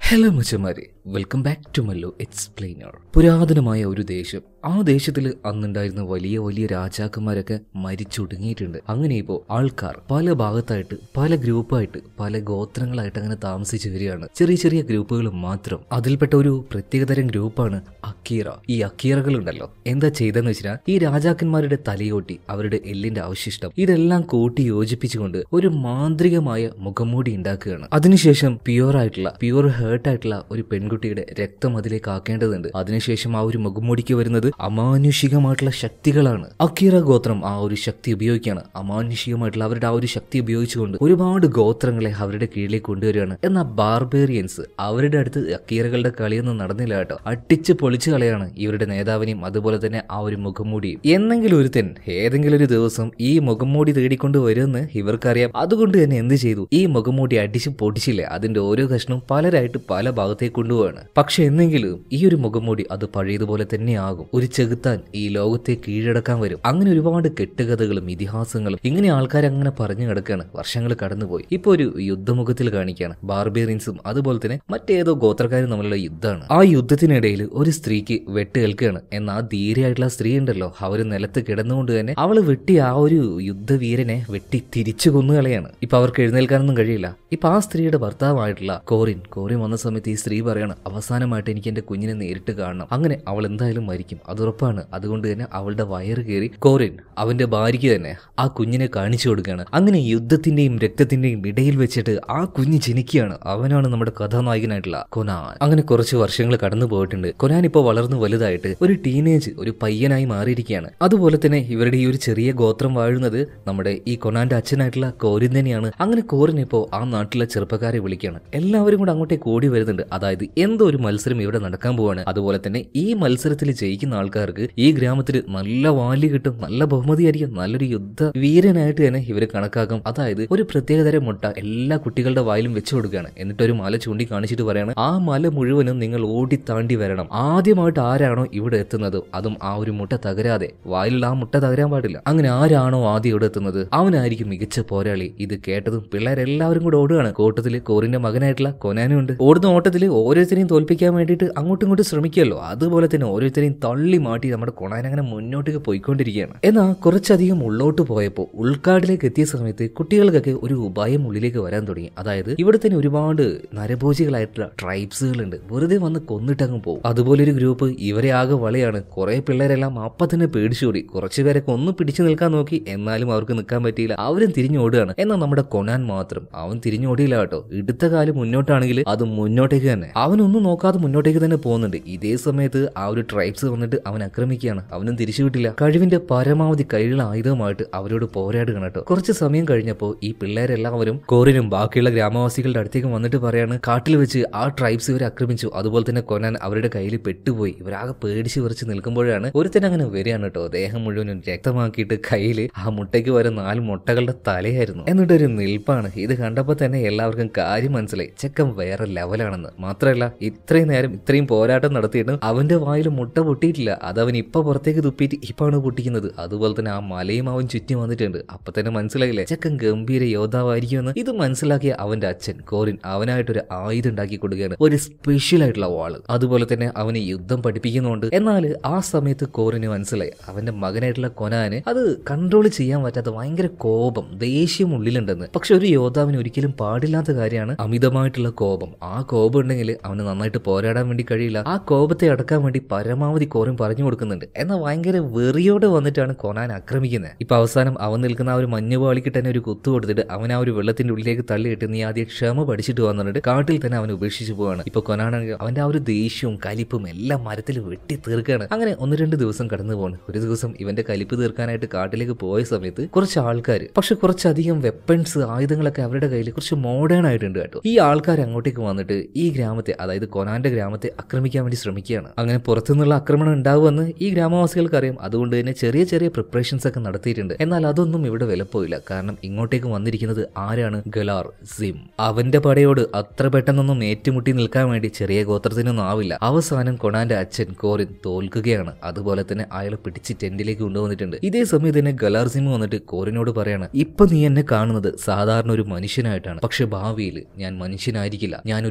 hello മുച്ചമാരെ welcome back to മല്ലോ explainer പുരാതനമായ ഒരു ദേശം ആ ദേശത്തിൽ അന്നുണ്ടായിരുന്ന വലിയ വലിയ രാജാക്കന്മാരൊക്കെ മരിച്ചൊടുങ്ങിയിട്ടുണ്ട് അങ്ങനെ ഇപ്പോൾ ആൾക്കാർ പല ഭാഗത്തായിട്ട് പല ഗ്രൂപ്പായിട്ട് പല ഗോത്രങ്ങളായിട്ട് അങ്ങനെ താമസിച്ചു വരികയാണ് ചെറിയ ചെറിയ ഗ്രൂപ്പുകൾ മാത്രം അതിൽപ്പെട്ട ഒരു പ്രത്യേകതരം ഗ്രൂപ്പാണ് അക്കീറ ഈ അക്കീറകൾ ഉണ്ടല്ലോ എന്താ ചെയ്തെന്ന് വെച്ചാൽ ഈ രാജാക്കന്മാരുടെ തലയോട്ടി അവരുടെ എല്ലിന്റെ അവശിഷ്ടം ഇതെല്ലാം കൂട്ടി യോജിപ്പിച്ചുകൊണ്ട് ഒരു മാന്ത്രികമായ മുഖംമൂടി ഉണ്ടാക്കുകയാണ് അതിനുശേഷം പ്യുവർ ആയിട്ടുള്ള പ്യുവർ ഹേർട്ട് ആയിട്ടുള്ള ഒരു പെൺകുട്ടിയുടെ രക്തം അതിലേക്ക് ആക്കേണ്ടതുണ്ട് അതിനുശേഷം ആ ഒരു മുഖംമൂടിക്ക് വരുന്നത് അമാനുഷികമായിട്ടുള്ള ശക്തികളാണ് അക്കീറ ഗോത്രം ആ ഒരു ശക്തി ഉപയോഗിക്കുകയാണ് അമാനുഷികമായിട്ടുള്ള അവരുടെ ആ ഒരു ശക്തി ഉപയോഗിച്ചുകൊണ്ട് ഒരുപാട് ഗോത്രങ്ങളെ അവരുടെ കീഴിലേക്ക് കൊണ്ടുവരികയാണ് എന്നാൽ ബാർബേറിയൻസ് അവരുടെ അടുത്ത് അക്കീറകളുടെ കളിയൊന്നും നടന്നില്ല കേട്ടോ അട്ടിച്ച് പൊളിച്ചു കളയാണ് ഇവരുടെ നേതാവിനെയും അതുപോലെ തന്നെ ആ ഒരു മുഖംമൂടിയും എന്നെങ്കിലും ഒരുത്തൻ ഏതെങ്കിലും ഒരു ദിവസം ഈ മുഖംമൂടി തേടിക്കൊണ്ട് വരുമെന്ന് ഇവർക്കറിയാം അതുകൊണ്ട് തന്നെ എന്ത് ചെയ്തു ഈ മുഖംമൂടി അടിച്ച് പൊട്ടിച്ചില്ലേ അതിന്റെ ഓരോ കഷ്ണവും പലരായിട്ട് പല ഭാഗത്തേക്ക് കൊണ്ടുപോവാണ് പക്ഷെ എന്നെങ്കിലും ഈ ഒരു മുഖംമൂടി അത് പഴയതുപോലെ തന്നെയാകും ഒരു ചെകുത്താൻ ഈ ലോകത്തെ കീഴടക്കാൻ വരും അങ്ങനെ ഒരുപാട് കെട്ടുകഥകളും ഇതിഹാസങ്ങളും ഇങ്ങനെ ആൾക്കാർ അങ്ങനെ പറഞ്ഞു കിടക്കുകയാണ് വർഷങ്ങൾ കടന്നുപോയി ഇപ്പൊ ഒരു യുദ്ധമുഖത്തിൽ കാണിക്കുകയാണ് ബാർബേറിയൻസും അതുപോലെ തന്നെ മറ്റേതോ ഗോത്രക്കാരും തമ്മിലുള്ള യുദ്ധമാണ് ആ യുദ്ധത്തിനിടയിൽ ഒരു സ്ത്രീക്ക് വെട്ടേൽക്കുകയാണ് എന്നാൽ ആ ധീരയായിട്ടുള്ള സ്ത്രീ ഉണ്ടല്ലോ അവര് നിലത്ത് കിടന്നുകൊണ്ട് തന്നെ അവള് വെട്ടി ആ ഒരു യുദ്ധവീരനെ വെട്ടി തിരിച്ചു കൊന്നുകളയാണ് ഇപ്പൊ അവർക്ക് എഴുന്നേൽക്കാനൊന്നും കഴിയില്ല ഇപ്പൊ ആ സ്ത്രീയുടെ ഭർത്താവായിട്ടുള്ള കോറിൻ കോറിൻ വന്ന സമയത്ത് ഈ സ്ത്രീ പറയാണ് അവസാനമായിട്ട് എനിക്ക് എന്റെ കുഞ്ഞിനെ നേരിട്ട് കാണണം അങ്ങനെ അവൾ എന്തായാലും മരിക്കും അത് ഉറപ്പാണ് അതുകൊണ്ട് തന്നെ അവളുടെ വയറ് കയറി കോറിൻ അവന്റെ ഭാര്യയ്ക്ക് തന്നെ ആ കുഞ്ഞിനെ കാണിച്ചു കൊടുക്കുകയാണ് അങ്ങനെ യുദ്ധത്തിന്റെയും രക്തത്തിന്റെയും ഇടയിൽ വെച്ചിട്ട് ആ കുഞ്ഞ് ജനിക്കുകയാണ് അവനാണ് നമ്മുടെ കഥാനായകനായിട്ടുള്ള കൊനാൻ അങ്ങനെ കുറച്ച് വർഷങ്ങൾ കടന്നു പോയിട്ടുണ്ട് കൊനാൻ ഇപ്പോൾ വളർന്നു വലുതായിട്ട് ഒരു ടീനേജ് ഒരു പയ്യനായി മാറിയിരിക്കുകയാണ് അതുപോലെ തന്നെ ഇവരുടെ ഈ ഒരു ചെറിയ ഗോത്രം വാഴുന്നത് നമ്മുടെ ഈ കൊനാന്റെ അച്ഛനായിട്ടുള്ള കോരിൻ തന്നെയാണ് അങ്ങനെ കോറിൻ ഇപ്പോൾ ആ നാട്ടിലെ ചെറുപ്പക്കാരെ വിളിക്കുകയാണ് എല്ലാവരും കൂടെ അങ്ങോട്ടേക്ക് ഓടി വരുന്നുണ്ട് അതായത് എന്തോ ഒരു മത്സരം ഇവിടെ നടക്കാൻ പോവാണ് അതുപോലെ തന്നെ ഈ മത്സരത്തിൽ ജയിക്കുന്ന ആൾക്കാർക്ക് ഈ ഗ്രാമത്തിൽ നല്ല വാല്യ കിട്ടും നല്ല ബഹുമതിയായിരിക്കും നല്ലൊരു യുദ്ധ വീരനായിട്ട് തന്നെ ഇവര് കണക്കാക്കും അതായത് ഒരു പ്രത്യേകതരം മുട്ട എല്ലാ കുട്ടികളുടെ വായിലും വെച്ചു കൊടുക്കുകയാണ് എന്നിട്ട് ഒരു മല ചൂണ്ടി കാണിച്ചിട്ട് പറയാണ് ആ മല മുഴുവനും നിങ്ങൾ ഓടി താണ്ടി വരണം ആദ്യമായിട്ട് ആരാണോ ഇവിടെ എത്തുന്നത് അതും ആ ഒരു മുട്ട തകരാതെ വായിലുള്ള ആ മുട്ട തകരാൻ പാടില്ല അങ്ങനെ ആരാണോ ആദ്യം ഇവിടെ എത്തുന്നത് അവനായിരിക്കും മികച്ച പോരാളി ഇത് കേട്ടതും പിള്ളേരെല്ലാവരും കൂടെ ഓടുകയാണ് കൂട്ടത്തിൽ കോറിന്റെ മകനായിട്ടുള്ള കൊനാനും ഉണ്ട് ഓടുന്ന ഓട്ടത്തിൽ ഓരോരുത്തരെയും തോൽപ്പിക്കാൻ വേണ്ടിയിട്ട് അങ്ങോട്ടും ഇങ്ങോട്ടും ശ്രമിക്കുമല്ലോ അതുപോലെ തന്നെ ഓരോരുത്തരെയും തള്ളി മാറ്റി നമ്മുടെ കൊണാൻ അങ്ങനെ മുന്നോട്ടേക്ക് പോയിക്കൊണ്ടിരിക്കുകയാണ് എന്നാൽ കുറച്ചധികം ഉള്ളോട്ട് പോയപ്പോൾ ഉൾക്കാടിലേക്ക് എത്തിയ സമയത്ത് കുട്ടികൾക്കൊക്കെ ഒരു ഭയം ഉള്ളിലേക്ക് വരാൻ തുടങ്ങി അതായത് ഇവിടെ തന്നെ ഒരുപാട് നരഭോജികളായിട്ടുള്ള ട്രൈബ്സുകളുണ്ട് വെറുതെ വന്ന് കൊന്നിട്ടങ്ങ് പോകും അതുപോലെ ഒരു ഗ്രൂപ്പ് ഇവരെ ആകെ വളയാണ് കുറെ പിള്ളേരെല്ലാം അപ്പ തന്നെ പേടിച്ചോടി കുറച്ചു പേരൊക്കെ ഒന്ന് പിടിച്ചു നിൽക്കാൻ നോക്കി എന്നാലും അവർക്ക് നിൽക്കാൻ പറ്റിയില്ല അവരും തിരിഞ്ഞോടുകയാണ് എന്നാൽ നമ്മുടെ കൊനാൻ മാത്രം അവൻ തിരിഞ്ഞോടിയില്ല കേട്ടോ എടുത്ത കാലം മുന്നോട്ടാണെങ്കിൽ അത് മുന്നോട്ടേക്ക് തന്നെ അവനൊന്നും നോക്കാതെ മുന്നോട്ടേക്ക് തന്നെ പോകുന്നുണ്ട് ഇതേ സമയത്ത് ആ ഒരു ട്രൈബ്സ് വന്നിട്ട് അവൻ ആക്രമിക്കുകയാണ് അവനും തിരിച്ചു വിട്ടില്ല കഴിവിന്റെ പരമാവധി കയ്യിലുള്ള ആയുധമായിട്ട് അവരോട് പോരാടുകയാണ് കേട്ടോ കുറച്ച് സമയം കഴിഞ്ഞപ്പോൾ ഈ പിള്ളേരെല്ലാവരും കോറിനും ബാക്കിയുള്ള ഗ്രാമവാസികളുടെ അടുത്തേക്ക് വന്നിട്ട് പറയാണ് കാട്ടിൽ വെച്ച് ആ ട്രൈബ്സ് ഇവരെ ആക്രമിച്ചു അതുപോലെ തന്നെ കൊനാൻ അവരുടെ കയ്യിൽ പെട്ടുപോയി ഇവരാകെ പേടിച്ച് വിറച്ച് നിൽക്കുമ്പോഴാണ് ഒരുത്തൻ അങ്ങനെ വരികയാണ് കേട്ടോ ദേഹം മുഴുവനും രക്തമാക്കിയിട്ട് കയ്യിൽ ആ മുട്ടയ്ക്ക് വരെ നാല് മുട്ടകളുടെ തലയായിരുന്നു എന്നിട്ടൊരു നിൽപ്പാണ് ഇത് കണ്ടപ്പോൾ തന്നെ എല്ലാവർക്കും കാര്യം മനസ്സിലായി ചെക്കൻ വേറെ ലെവലാണെന്ന് മാത്രമല്ല ഇത്രയും നേരം ഇത്രയും പോരാട്ടം നടത്തിയിട്ട് അവന്റെ വായിൽ മുട്ട പൊട്ടിയിട്ടില്ല അത് അവൻ ഇപ്പൊ പുറത്തേക്ക് തുപ്പിയിട്ട് ഇപ്പാണ് പൊട്ടിക്കുന്നത് അതുപോലെ തന്നെ ആ മലയും അവൻ ചുറ്റി വന്നിട്ടുണ്ട് അപ്പൊ തന്നെ മനസ്സിലായില്ലേ ചെക്കൻ ഗംഭീര യോദ്ധാവായിരിക്കുമെന്ന് ഇത് മനസ്സിലാക്കിയ അവന്റെ അച്ഛൻ കോറിൻ അവനായിട്ടൊരു ആയുധം ഉണ്ടാക്കി കൊടുക്കുകയാണ് ഒരു സ്പെഷ്യൽ ആയിട്ടുള്ള വാള് അതുപോലെ തന്നെ അവന് യുദ്ധം പഠിപ്പിക്കുന്നുണ്ട് എന്നാൽ ആ സമയത്ത് കോറിന് മനസ്സിലായി അവന്റെ മകനായിട്ടുള്ള കൊനാന് അത് കൺട്രോൾ ചെയ്യാൻ പറ്റാത്ത ഭയങ്കര കോപം ദേഷ്യം ഉള്ളിലുണ്ടെന്ന് പക്ഷെ ഒരു യോദ്ധാവിന് ഒരിക്കലും പാടില്ലാത്ത കാര്യമാണ് അമിതമായിട്ടുള്ള കോപം ആ കോപം ഉണ്ടെങ്കിൽ അവന് നന്നായിട്ട് പോരാടാൻ വേണ്ടി കഴിയില്ല ആ കോപത്തെ അടക്കാൻ വേണ്ടി പരമാവധി കോറിൻ പറഞ്ഞു കൊടുക്കുന്നുണ്ട് എന്നാൽ ഭയങ്കര വെറിയോടെ വന്നിട്ടാണ് കൊനാൻ ആക്രമിക്കുന്നത് ഇപ്പൊ അവസാനം അവൻ നിൽക്കുന്ന ആ ഒരു മഞ്ഞുപാളിക്ക് തന്നെ ഒരു കുത്തു കൊടുത്തിട്ട് അവൻ ആ ഒരു വെള്ളത്തിന്റെ ഉള്ളിലേക്ക് തള്ളിയിട്ട് നീ ആദ്യം ക്ഷമ പഠിച്ചിട്ട് വന്നിട്ട് കാട്ടിൽ തന്നെ അവൻ ഉപേക്ഷിച്ചു പോവാണ് ഇപ്പൊ കൊനാണെങ്കിൽ അവന്റെ ആ ഒരു ദേഷ്യവും കലിപ്പും എല്ലാം മരത്തിൽ വെട്ടി തീർക്കുകയാണ് അങ്ങനെ ഒന്ന് രണ്ട് ദിവസം കടന്നു പോകണം ഒരു ദിവസം ഇവന്റെ കലിപ്പ് തീർക്കാനായിട്ട് കാട്ടിലേക്ക് പോയ സമയത്ത് കുറച്ച് ആൾക്കാർ പക്ഷെ കുറച്ചധികം വെപ്പൺസ് ആയുധങ്ങളൊക്കെ അവരുടെ കയ്യിൽ കുറച്ച് മോഡേൺ ആയിട്ടുണ്ട് കേട്ടോ ഈ ആൾക്കാർ അങ്ങോട്ടേക്ക് വന്നിട്ട് ഈ ഗ്രാമത്തെ അതായത് കൊനാന്റെ ഗ്രാമത്തെ ആക്രമിക്കാൻ വേണ്ടി ശ്രമിക്കുകയാണ് അങ്ങനെ പുറത്തുനിന്നുള്ള ആക്രമണം ഉണ്ടാവുമെന്ന് ഈ ഗ്രാമവാസികൾക്ക് അറിയാം അതുകൊണ്ട് തന്നെ ചെറിയ ചെറിയ പ്രിപ്പറേഷൻസ് ഒക്കെ നടത്തിയിട്ടുണ്ട് എന്നാൽ അതൊന്നും ഇവിടെ വിലപ്പോയില്ല കാരണം ഇങ്ങോട്ടേക്ക് വന്നിരിക്കുന്നത് ആരാണ് ഗലാർ സിം അവന്റെ പടയോട് അത്ര പെട്ടെന്നൊന്നും ഏറ്റുമുട്ടി നിൽക്കാൻ വേണ്ടി ചെറിയ ഗോത്രത്തിനൊന്നും ആവില്ല അവസാനം കൊണാന്റെ അച്ഛൻ കോറിൻ തോൽക്കുകയാണ് അതുപോലെ തന്നെ അയാളെ പിടിച്ച് ടെന്റിലേക്ക് കൊണ്ടുവന്നിട്ടുണ്ട് ഇതേ സമയത്ത് തന്നെ ഗലാർ സിം വന്നിട്ട് കോറിനോട് പറയാണ് ഇപ്പൊ നീ എന്നെ കാണുന്നത് സാധാരണ ഒരു മനുഷ്യനായിട്ടാണ് പക്ഷെ ഭാവിയിൽ ഞാൻ മനുഷ്യനായിരിക്കില്ല ഞാൻ ഒരു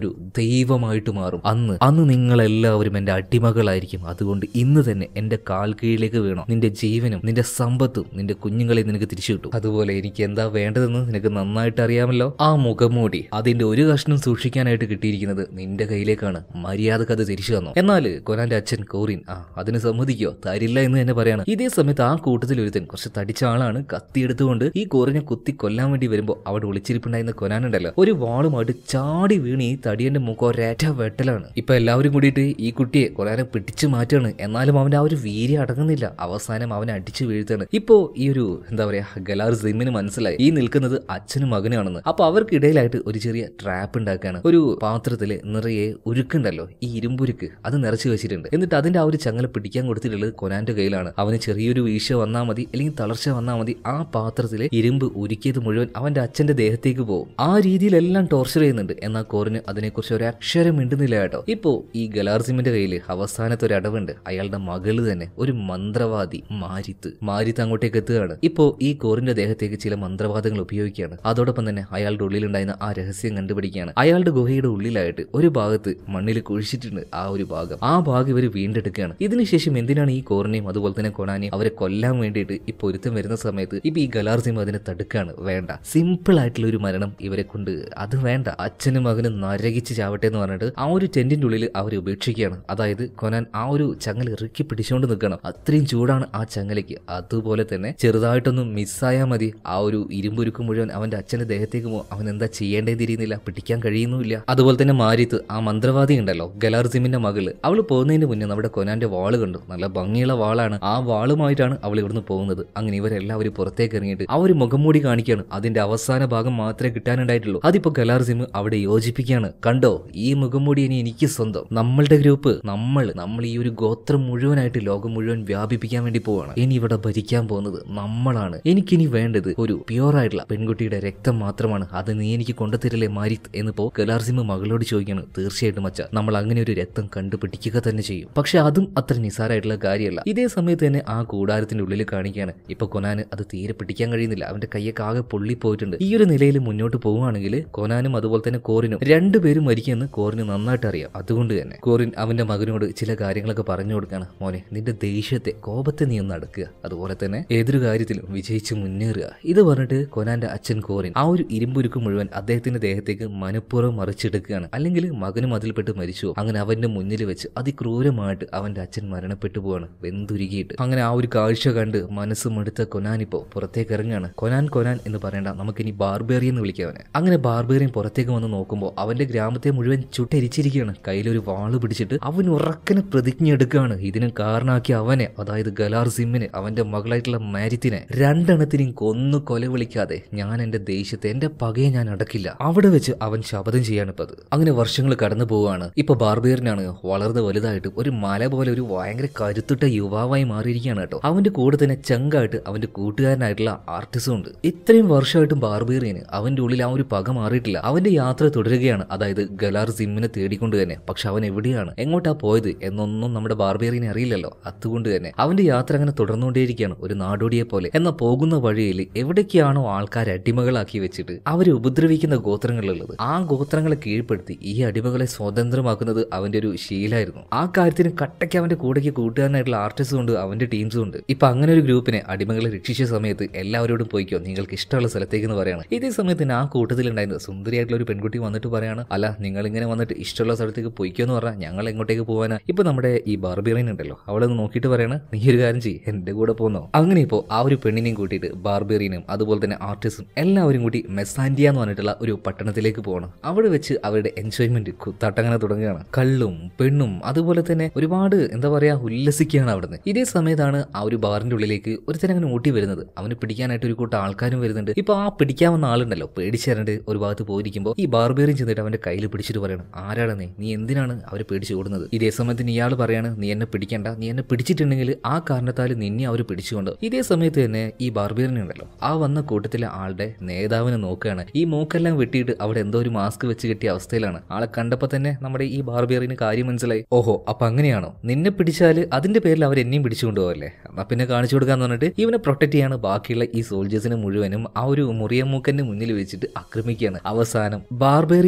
ഒരു ദൈവമായിട്ട് മാറും അന്ന് അന്ന് നിങ്ങളെല്ലാവരും എൻ്റെ അടിമകളായിരിക്കും അതുകൊണ്ട് ഇന്ന് തന്നെ എൻ്റെ കാൽ കീഴിലേക്ക് വീണോ നിന്റെ ജീവനും നിന്റെ സമ്പത്തും നിന്റെ കുഞ്ഞുങ്ങളെ നിനക്ക് തിരിച്ചു കിട്ടും അതുപോലെ എനിക്ക് എന്താ വേണ്ടതെന്ന് നിനക്ക് നന്നായിട്ട് അറിയാമല്ലോ ആ മുഖംമൂടി അതിന്റെ ഒരു കഷ്ണം സൂക്ഷിക്കാനായിട്ട് കിട്ടിയിരിക്കുന്നത് നിന്റെ കയ്യിലേക്കാണ് മര്യാദക്ക് അത് തിരിച്ചു തന്നു എന്നാൽ കൊനാന്റെ അച്ഛൻ കോറിൻ ആ അതിന് സമ്മതിക്കോ തരില്ല എന്ന് തന്നെ പറയാണ് ഇതേ സമയത്ത് ആ കൂട്ടത്തിൽ ഒരുത്തൻ കുറച്ച് തടിച്ച ആളാണ് കത്തിയെടുത്തുകൊണ്ട് ഈ കോറിനെ കുത്തി കൊല്ലാൻ വേണ്ടി വരുമ്പോൾ അവിടെ ഒളിച്ചിരിപ്പുണ്ടായിരുന്ന കൊനാനുണ്ടല്ലോ ഒരു വാളുമായിട്ട് ചാടി വീണ് ഈ തടിയന്റെ മുഖം ഒരേറ്റ വെട്ടലാണ് ഇപ്പൊ എല്ലാവരും കൂടിയിട്ട് ഈ കുട്ടിയെ കൊനാനെ പിടിച്ചു മാറ്റാണ് എന്നാലും അവന്റെ ആ ഒരു വീര്യം അടങ്ങുന്നില്ല അവസാനം അവനെ അടിച്ചു വീഴ്ത്താണ് ഇപ്പോ ഈ ഒരു എന്താ പറയാ ഗലാർ സിമ്മിന് മനസ്സിലായി ഈ നിൽക്കുന്നത് അച്ഛനും മകനുമാണെന്ന് അപ്പൊ അവർക്കിടയിലായിട്ട് ഒരു ചെറിയ ട്രാപ്പ് ഉണ്ടാക്കുകയാണ് ഒരു പാത്രത്തില് നിറയെ ഉരുക്കുണ്ടല്ലോ ഈ ഇരുമ്പുരുക്ക് അത് നിറച്ചു വെച്ചിട്ടുണ്ട് എന്നിട്ട് അതിന്റെ ആ ഒരു ചങ്ങല പിടിക്കാൻ കൊടുത്തിട്ടുള്ളത് കൊനാന്റെ കയ്യിലാണ് അവന് ചെറിയൊരു വീഴ്ച വന്നാൽ മതി അല്ലെങ്കിൽ തളർച്ച വന്നാൽ മതി ആ പാത്രത്തിലെ ഇരുമ്പ് ഉരുക്കിയത് മുഴുവൻ അവന്റെ അച്ഛന്റെ ദേഹത്തേക്ക് പോകും ആ രീതിയിലെല്ലാം ടോർച്ചർ ചെയ്യുന്നുണ്ട് എന്നാൽ കോറിന് അതിനെക്കുറിച്ച് ഒരു അക്ഷരം മിണ്ടുന്നില്ല കേട്ടോ ഇപ്പോ ഈ ഗലാർസിമിന്റെ കയ്യിൽ അവസാനത്തെ ഒരു അടവുണ്ട് അയാളുടെ മകള് തന്നെ ഒരു മന്ത്രവാദി മാരിത്ത് മാരിത്ത് അങ്ങോട്ടേക്ക് എത്തുകയാണ് ഇപ്പോ ഈ കോറിന്റെ ദേഹത്തേക്ക് ചില മന്ത്രവാദങ്ങൾ ഉപയോഗിക്കുകയാണ് അതോടൊപ്പം തന്നെ അയാളുടെ ഉള്ളിലുണ്ടായിരുന്ന ആ രഹസ്യം കണ്ടുപിടിക്കുകയാണ് അയാളുടെ ഗുഹയുടെ ഉള്ളിലായിട്ട് ഒരു ഭാഗത്ത് മണ്ണിൽ കുഴിച്ചിട്ടുണ്ട് ആ ഒരു ഭാഗം ആ ഭാഗം ഇവർ വീണ്ടെടുക്കുകയാണ് ഇതിനുശേഷം എന്തിനാണ് ഈ കോറിനെയും അതുപോലെ തന്നെ കൊണാനെയും അവരെ കൊല്ലാൻ വേണ്ടിയിട്ട് ഈ പൊരുത്തം വരുന്ന സമയത്ത് ഇപ്പൊ ഈ ഗലാർസിം അതിനെ തടുക്കാണ് വേണ്ട സിമ്പിൾ ആയിട്ടുള്ള ഒരു മരണം ഇവരെ കൊണ്ട് അത് വേണ്ട അച്ഛനും മകനും നരകിച്ച് ചാവട്ടെ എന്ന് പറഞ്ഞിട്ട് ആ ഒരു ടെന്റിന്റെ ഉള്ളിൽ അവരെ ഉപേക്ഷിക്കുകയാണ് അതായത് കൊനാൻ ആ ഒരു ചങ്ങല ഇറുക്കി പിടിച്ചുകൊണ്ട് നിൽക്കണം അത്രയും ചൂടാണ് ആ ചങ്ങലയ്ക്ക് അതുപോലെ തന്നെ ചെറുതായിട്ടൊന്ന് മിസ്സായാൽ മതി ആ ഒരു ഇരുമ്പുരുക്ക് മുഴുവൻ അവന്റെ അച്ഛന്റെ ദേഹത്തേക്ക് പോകും അവൻ എന്താ ചെയ്യേണ്ടത് തിരിയുന്നില്ല പിടിക്കാൻ കഴിയുന്നുമില്ല അതുപോലെ തന്നെ മാരിത്ത് ആ മന്ത്രവാദി ഉണ്ടല്ലോ ഗലാർസിമിന്റെ മകള് അവള് പോകുന്നതിന് മുന്നേ നമ്മുടെ കൊനാന്റെ വാള് കണ്ടു നല്ല ഭംഗിയുള്ള വാളാണ് ആ വാളുമായിട്ടാണ് അവൾ ഇവിടുന്ന് പോകുന്നത് അങ്ങനെ ഇവരെല്ലാവരും പുറത്തേക്ക് ഇറങ്ങിയിട്ട് ആ ഒരു മുഖംമൂടി കാണിക്കുകയാണ് അതിന്റെ അവസാന ഭാഗം മാത്രമേ കിട്ടാനുണ്ടായിട്ടുള്ളൂ അതിപ്പോ ഗലാർസിം അവിടെ യോജിപ്പിക്കുകയാണ് കണ്ടോ ഈ മുഖംമൂടി ഇനി എനിക്ക് സ്വന്തം നമ്മളുടെ ഗ്രൂപ്പ് നമ്മൾ നമ്മൾ ഈ ഒരു ഗോത്രം മുഴുവനായിട്ട് ലോകം മുഴുവൻ വ്യാപിപ്പിക്കാൻ വേണ്ടി പോവാണ് ഇനി ഇവിടെ ഭരിക്കാൻ പോകുന്നത് നമ്മളാണ് എനിക്കിനി വേണ്ടത് ഒരു പ്യുവർ ആയിട്ടുള്ള പെൺകുട്ടിയുടെ രക്തം മാത്രമാണ് അത് നീ എനിക്ക് കൊണ്ടുതരില്ലേ മാരിത്ത് എന്നിപ്പോ ഗലാർസിമ മകളോട് ചോദിക്കാണ് തീർച്ചയായിട്ടും അച്ഛ നമ്മൾ അങ്ങനെ ഒരു രക്തം കണ്ടുപിടിക്കുക തന്നെ ചെയ്യും പക്ഷെ അതും അത്ര നിസാരമായിട്ടുള്ള കാര്യമല്ല ഇതേ സമയത്ത് തന്നെ ആ കൂടാരത്തിന്റെ ഉള്ളിൽ കാണിക്കുകയാണ് ഇപ്പൊ കൊനാന് അത് തീരെ പിടിക്കാൻ കഴിയുന്നില്ല അവന്റെ കയ്യൊക്കെ ആകെ പൊള്ളി പോയിട്ടുണ്ട് ഈ ഒരു നിലയിൽ മുന്നോട്ട് പോവുകയാണെങ്കിൽ കൊനാനും അതുപോലെ തന്നെ കോറിനും രണ്ടുപേരും മരിക്കുമെന്ന് കോറിന് നന്നായിട്ട് അറിയാം അതുകൊണ്ട് തന്നെ കോറിൻ അവന്റെ മകനോട് ചില കാര്യങ്ങളൊക്കെ പറഞ്ഞു കൊടുക്കാണ് മോനെ നിന്റെ ദേഷ്യത്തെ കോപത്തെ നീ ഒന്ന് അടക്കുക അതുപോലെ തന്നെ ഏതൊരു കാര്യത്തിലും വിജയിച്ച് മുന്നേറുക ഇത് പറഞ്ഞിട്ട് കൊനാന്റെ അച്ഛൻ കോറിൻ ആ ഒരു ഇരുമ്പുരുക്ക് മുഴുവൻ അദ്ദേഹത്തിന്റെ ദേഹത്തേക്ക് മനഃപൂർവ്വം മറിച്ചെടുക്കുകയാണ് അല്ലെങ്കിൽ മകനും അതിൽപ്പെട്ട് മരിച്ചു അങ്ങനെ അവന്റെ മുന്നിൽ വെച്ച് അതിക്രൂരമായിട്ട് അവന്റെ അച്ഛൻ മരണപ്പെട്ടു പോവാണ് വെന്തുരുകിയിട്ട് അങ്ങനെ ആ ഒരു കാഴ്ച കണ്ട് മനസ്സ് മടുത്ത കൊനാനിപ്പോ പുറത്തേക്ക് ഇറങ്ങുകയാണ് കൊനാൻ കൊനാൻ എന്ന് പറയണ്ട നമുക്കിനി ബാർബേറിയൻ എന്ന് വിളിക്കാവനെ അങ്ങനെ ബാർബേറിയൻ പുറത്തേക്ക് വന്ന് നോക്കുമ്പോൾ അവന്റെ ഗ്രാമത്തെ മുഴുവൻ ചുട്ടരിച്ചിരിക്കുകയാണ് കയ്യിലൊരു വാള് പിടിച്ചിട്ട് അവൻ ഉറക്കനെ പ്രതിജ്ഞ എടുക്കുകയാണ് ഇതിന് കാരണമാക്കി അവനെ അതായത് ഗലാർ സിമ്മിനെ അവന്റെ മകളായിട്ടുള്ള മാരിത്തിനെ രണ്ടെണ്ണത്തിനെയും കൊന്നു കൊല വിളിക്കാതെ ഞാൻ എന്റെ ദേശത്തെ എന്റെ പകയെ ഞാൻ അടക്കില്ല അവിടെ വെച്ച് അവൻ ശപഥം ചെയ്യാണ് ഇപ്പത് അങ്ങനെ വർഷങ്ങൾ കടന്നു പോവുകയാണ് ഇപ്പൊ ബാർബേറിനാണ് വളർന്ന് വലുതായിട്ട് ഒരു മല പോലെ ഒരു ഭയങ്കര കരുത്തുട്ട യുവാവായി മാറിയിരിക്കുകയാണ് കേട്ടോ അവന്റെ കൂടെ തന്നെ ചങ്കായിട്ട് അവന്റെ കൂട്ടുകാരനായിട്ടുള്ള ആർട്ടിസ്റ്റും ഉണ്ട് ഇത്രയും വർഷമായിട്ടും ബാർബേറിയന് അവന്റെ ഉള്ളിൽ ആ ഒരു പക മാറിയിട്ടില്ല അവന്റെ യാത്ര തുടരുകയാണ് അതായത് ഗലാർ സിമ്മിനെ തേടിക്കൊണ്ട് തന്നെ പക്ഷെ അവൻ എവിടെയാണ് എങ്ങോട്ടാ പോയത് എന്നൊന്നും നമ്മുടെ ബാർബേറിയനെ അറിയില്ലല്ലോ അതുകൊണ്ട് തന്നെ അവന്റെ യാത്ര അങ്ങനെ തുടർന്നുകൊണ്ടേയിരിക്കുകയാണ് ഒരു നാടോടിയെ പോലെ എന്നാൽ പോകുന്ന വഴിയിൽ എവിടേക്കാണോ ആൾക്കാരെ അടിമകളാക്കി വെച്ചിട്ട് അവരെ ഉപദ്രവിക്കുന്ന ഗോത്രങ്ങളുള്ളത് ആ ഗോത്രങ്ങളെ കീഴ്പ്പെടുത്തി ഈ അടിമകളെ സ്വതന്ത്രമാക്കുന്നത് അവന്റെ ഒരു ശീലായിരുന്നു ആ കാര്യത്തിന് കട്ടയ്ക്ക് അവന്റെ കൂടെക്ക് കൂട്ടുകാരനായിട്ടുള്ള ആർട്ടിസ്റ്റും ഉണ്ട് അവന്റെ ടീംസും ഉണ്ട് ഇപ്പൊ അങ്ങനെ ഒരു ഗ്രൂപ്പിനെ അടിമകളെ രക്ഷിച്ച സമയത്ത് എല്ലാവരോടും പോയിക്കോ നിങ്ങൾക്ക് ഇഷ്ടമുള്ള സ്ഥലത്തേക്ക് എന്ന് പറയാണ് ഇതേ സമയത്ത് തന്നെ ആ കൂട്ടത്തിലുണ്ടായിരുന്ന സുന്ദരിയായിട്ടുള്ള ഒരു പെൺകുട്ടി വന്നിട്ട് പറയാണ് അല്ല നിങ്ങൾ ഇങ്ങനെ വന്നിട്ട് ഇഷ്ടമുള്ള സ്ഥലത്തേക്ക് പോയിക്കോ എന്ന് പറഞ്ഞാൽ ഞങ്ങൾ എങ്ങോട്ടേക്ക് പോകാനാ ഇപ്പൊ നമ്മുടെ ഈ ബാർബിയറിൻ ഉണ്ടല്ലോ അവളെ ഒന്ന് നോക്കിയിട്ട് പറയാണ് നീ ഒരു കാര്യം ചെയ്യ് എന്റെ കൂടെ പോന്നോ അങ്ങനെ ഇപ്പോ ആ ഒരു പെണ്ണിനെയും കൂട്ടിയിട്ട് ബാർബേറിയനും അതുപോലെ തന്നെ ആർട്ടിസ്റ്റും എല്ലാവരും കൂടി മെസാൻഡിയ എന്ന് പറഞ്ഞിട്ടുള്ള ഒരു പട്ടണത്തിലേക്ക് പോകണം അവിടെ വെച്ച് അവരുടെ എൻജോയ്മെന്റ് കുത്താട്ടങ്ങനെ തുടങ്ങുകയാണ് കള്ളും പെണ്ണും അതുപോലെ തന്നെ ഒരുപാട് എന്താ പറയാ ഉല്ലസിക്കുകയാണ് അവിടുന്ന് ഇതേ സമയത്താണ് ആ ഒരു ബാറിന്റെ ഉള്ളിലേക്ക് ഒരുത്തരം അങ്ങനെ ഊട്ടി വരുന്നത് അവന് പിടിക്കാനായിട്ട് ഒരു കൂട്ടം ആൾക്കാരും വരുന്നുണ്ട് ഇപ്പൊ ആ പിടിക്കാൻ വന്ന ആളുണ്ടല്ലോ പേടിച്ചേരണ്ട് ഒരു ഭാഗത്ത് പോയിരിക്കുമ്പോൾ ഈ ബാർബേറിയൻ ചെന്നിട്ട് അവന്റെ കയ്യിൽ പിടിച്ചിട്ട് പറയണം ആരാണ് നീ നീ എന്തിനാണ് അവരെ പേടിച്ച് ഓടുന്നത് ഇതേ സമയത്തിന് ഇയാൾ പറയാണ് നീ എന്നെ പിടിക്കണ്ട നീ എന്നെ പിടിച്ചിട്ടുണ്ടെങ്കിൽ ആ കാരണത്താൽ നിന്നെ അവർ പിടിച്ചുകൊണ്ട് ഇതേ സമയത്ത് തന്നെ ഈ ബാർബേറിയൻ ഉണ്ടല്ലോ ആ വന്ന കൂട്ടത്തിലെ ആളുടെ നേതാവിനെ നോക്കുകയാണ് ഈ മൂക്കെല്ലാം വെട്ടിയിട്ട് അവിടെ എന്തോ ഒരു മാസ്ക് വെച്ച് കിട്ടിയ അവസ്ഥയിലാണ് ആളെ കണ്ടപ്പോ തന്നെ നമ്മുടെ ഈ ബാർബേറിന് കാര്യം മനസ്സിലായി ഓഹോ അപ്പൊ അങ്ങനെയാണോ നിന്നെ പിടിച്ചാൽ അതിന്റെ പേരിൽ അവർ എന്നെയും പിടിച്ചുകൊണ്ടുപോകല്ലേ എന്നാ പിന്നെ കാണിച്ചു കൊടുക്കാന്ന് പറഞ്ഞിട്ട് ഇവനെ പ്രൊട്ടക്ട് ചെയ്യാണ് ബാക്കിയുള്ള ഈ സോൾജേഴ്സിനെ മുഴുവനും ആ ഒരു മുറിയ മൂക്കന്റെ മുന്നിൽ വെച്ചിട്ട് ആക്രമിക്കുകയാണ് അവസാനം ബാർബേറിയൻ തന്നെ ആ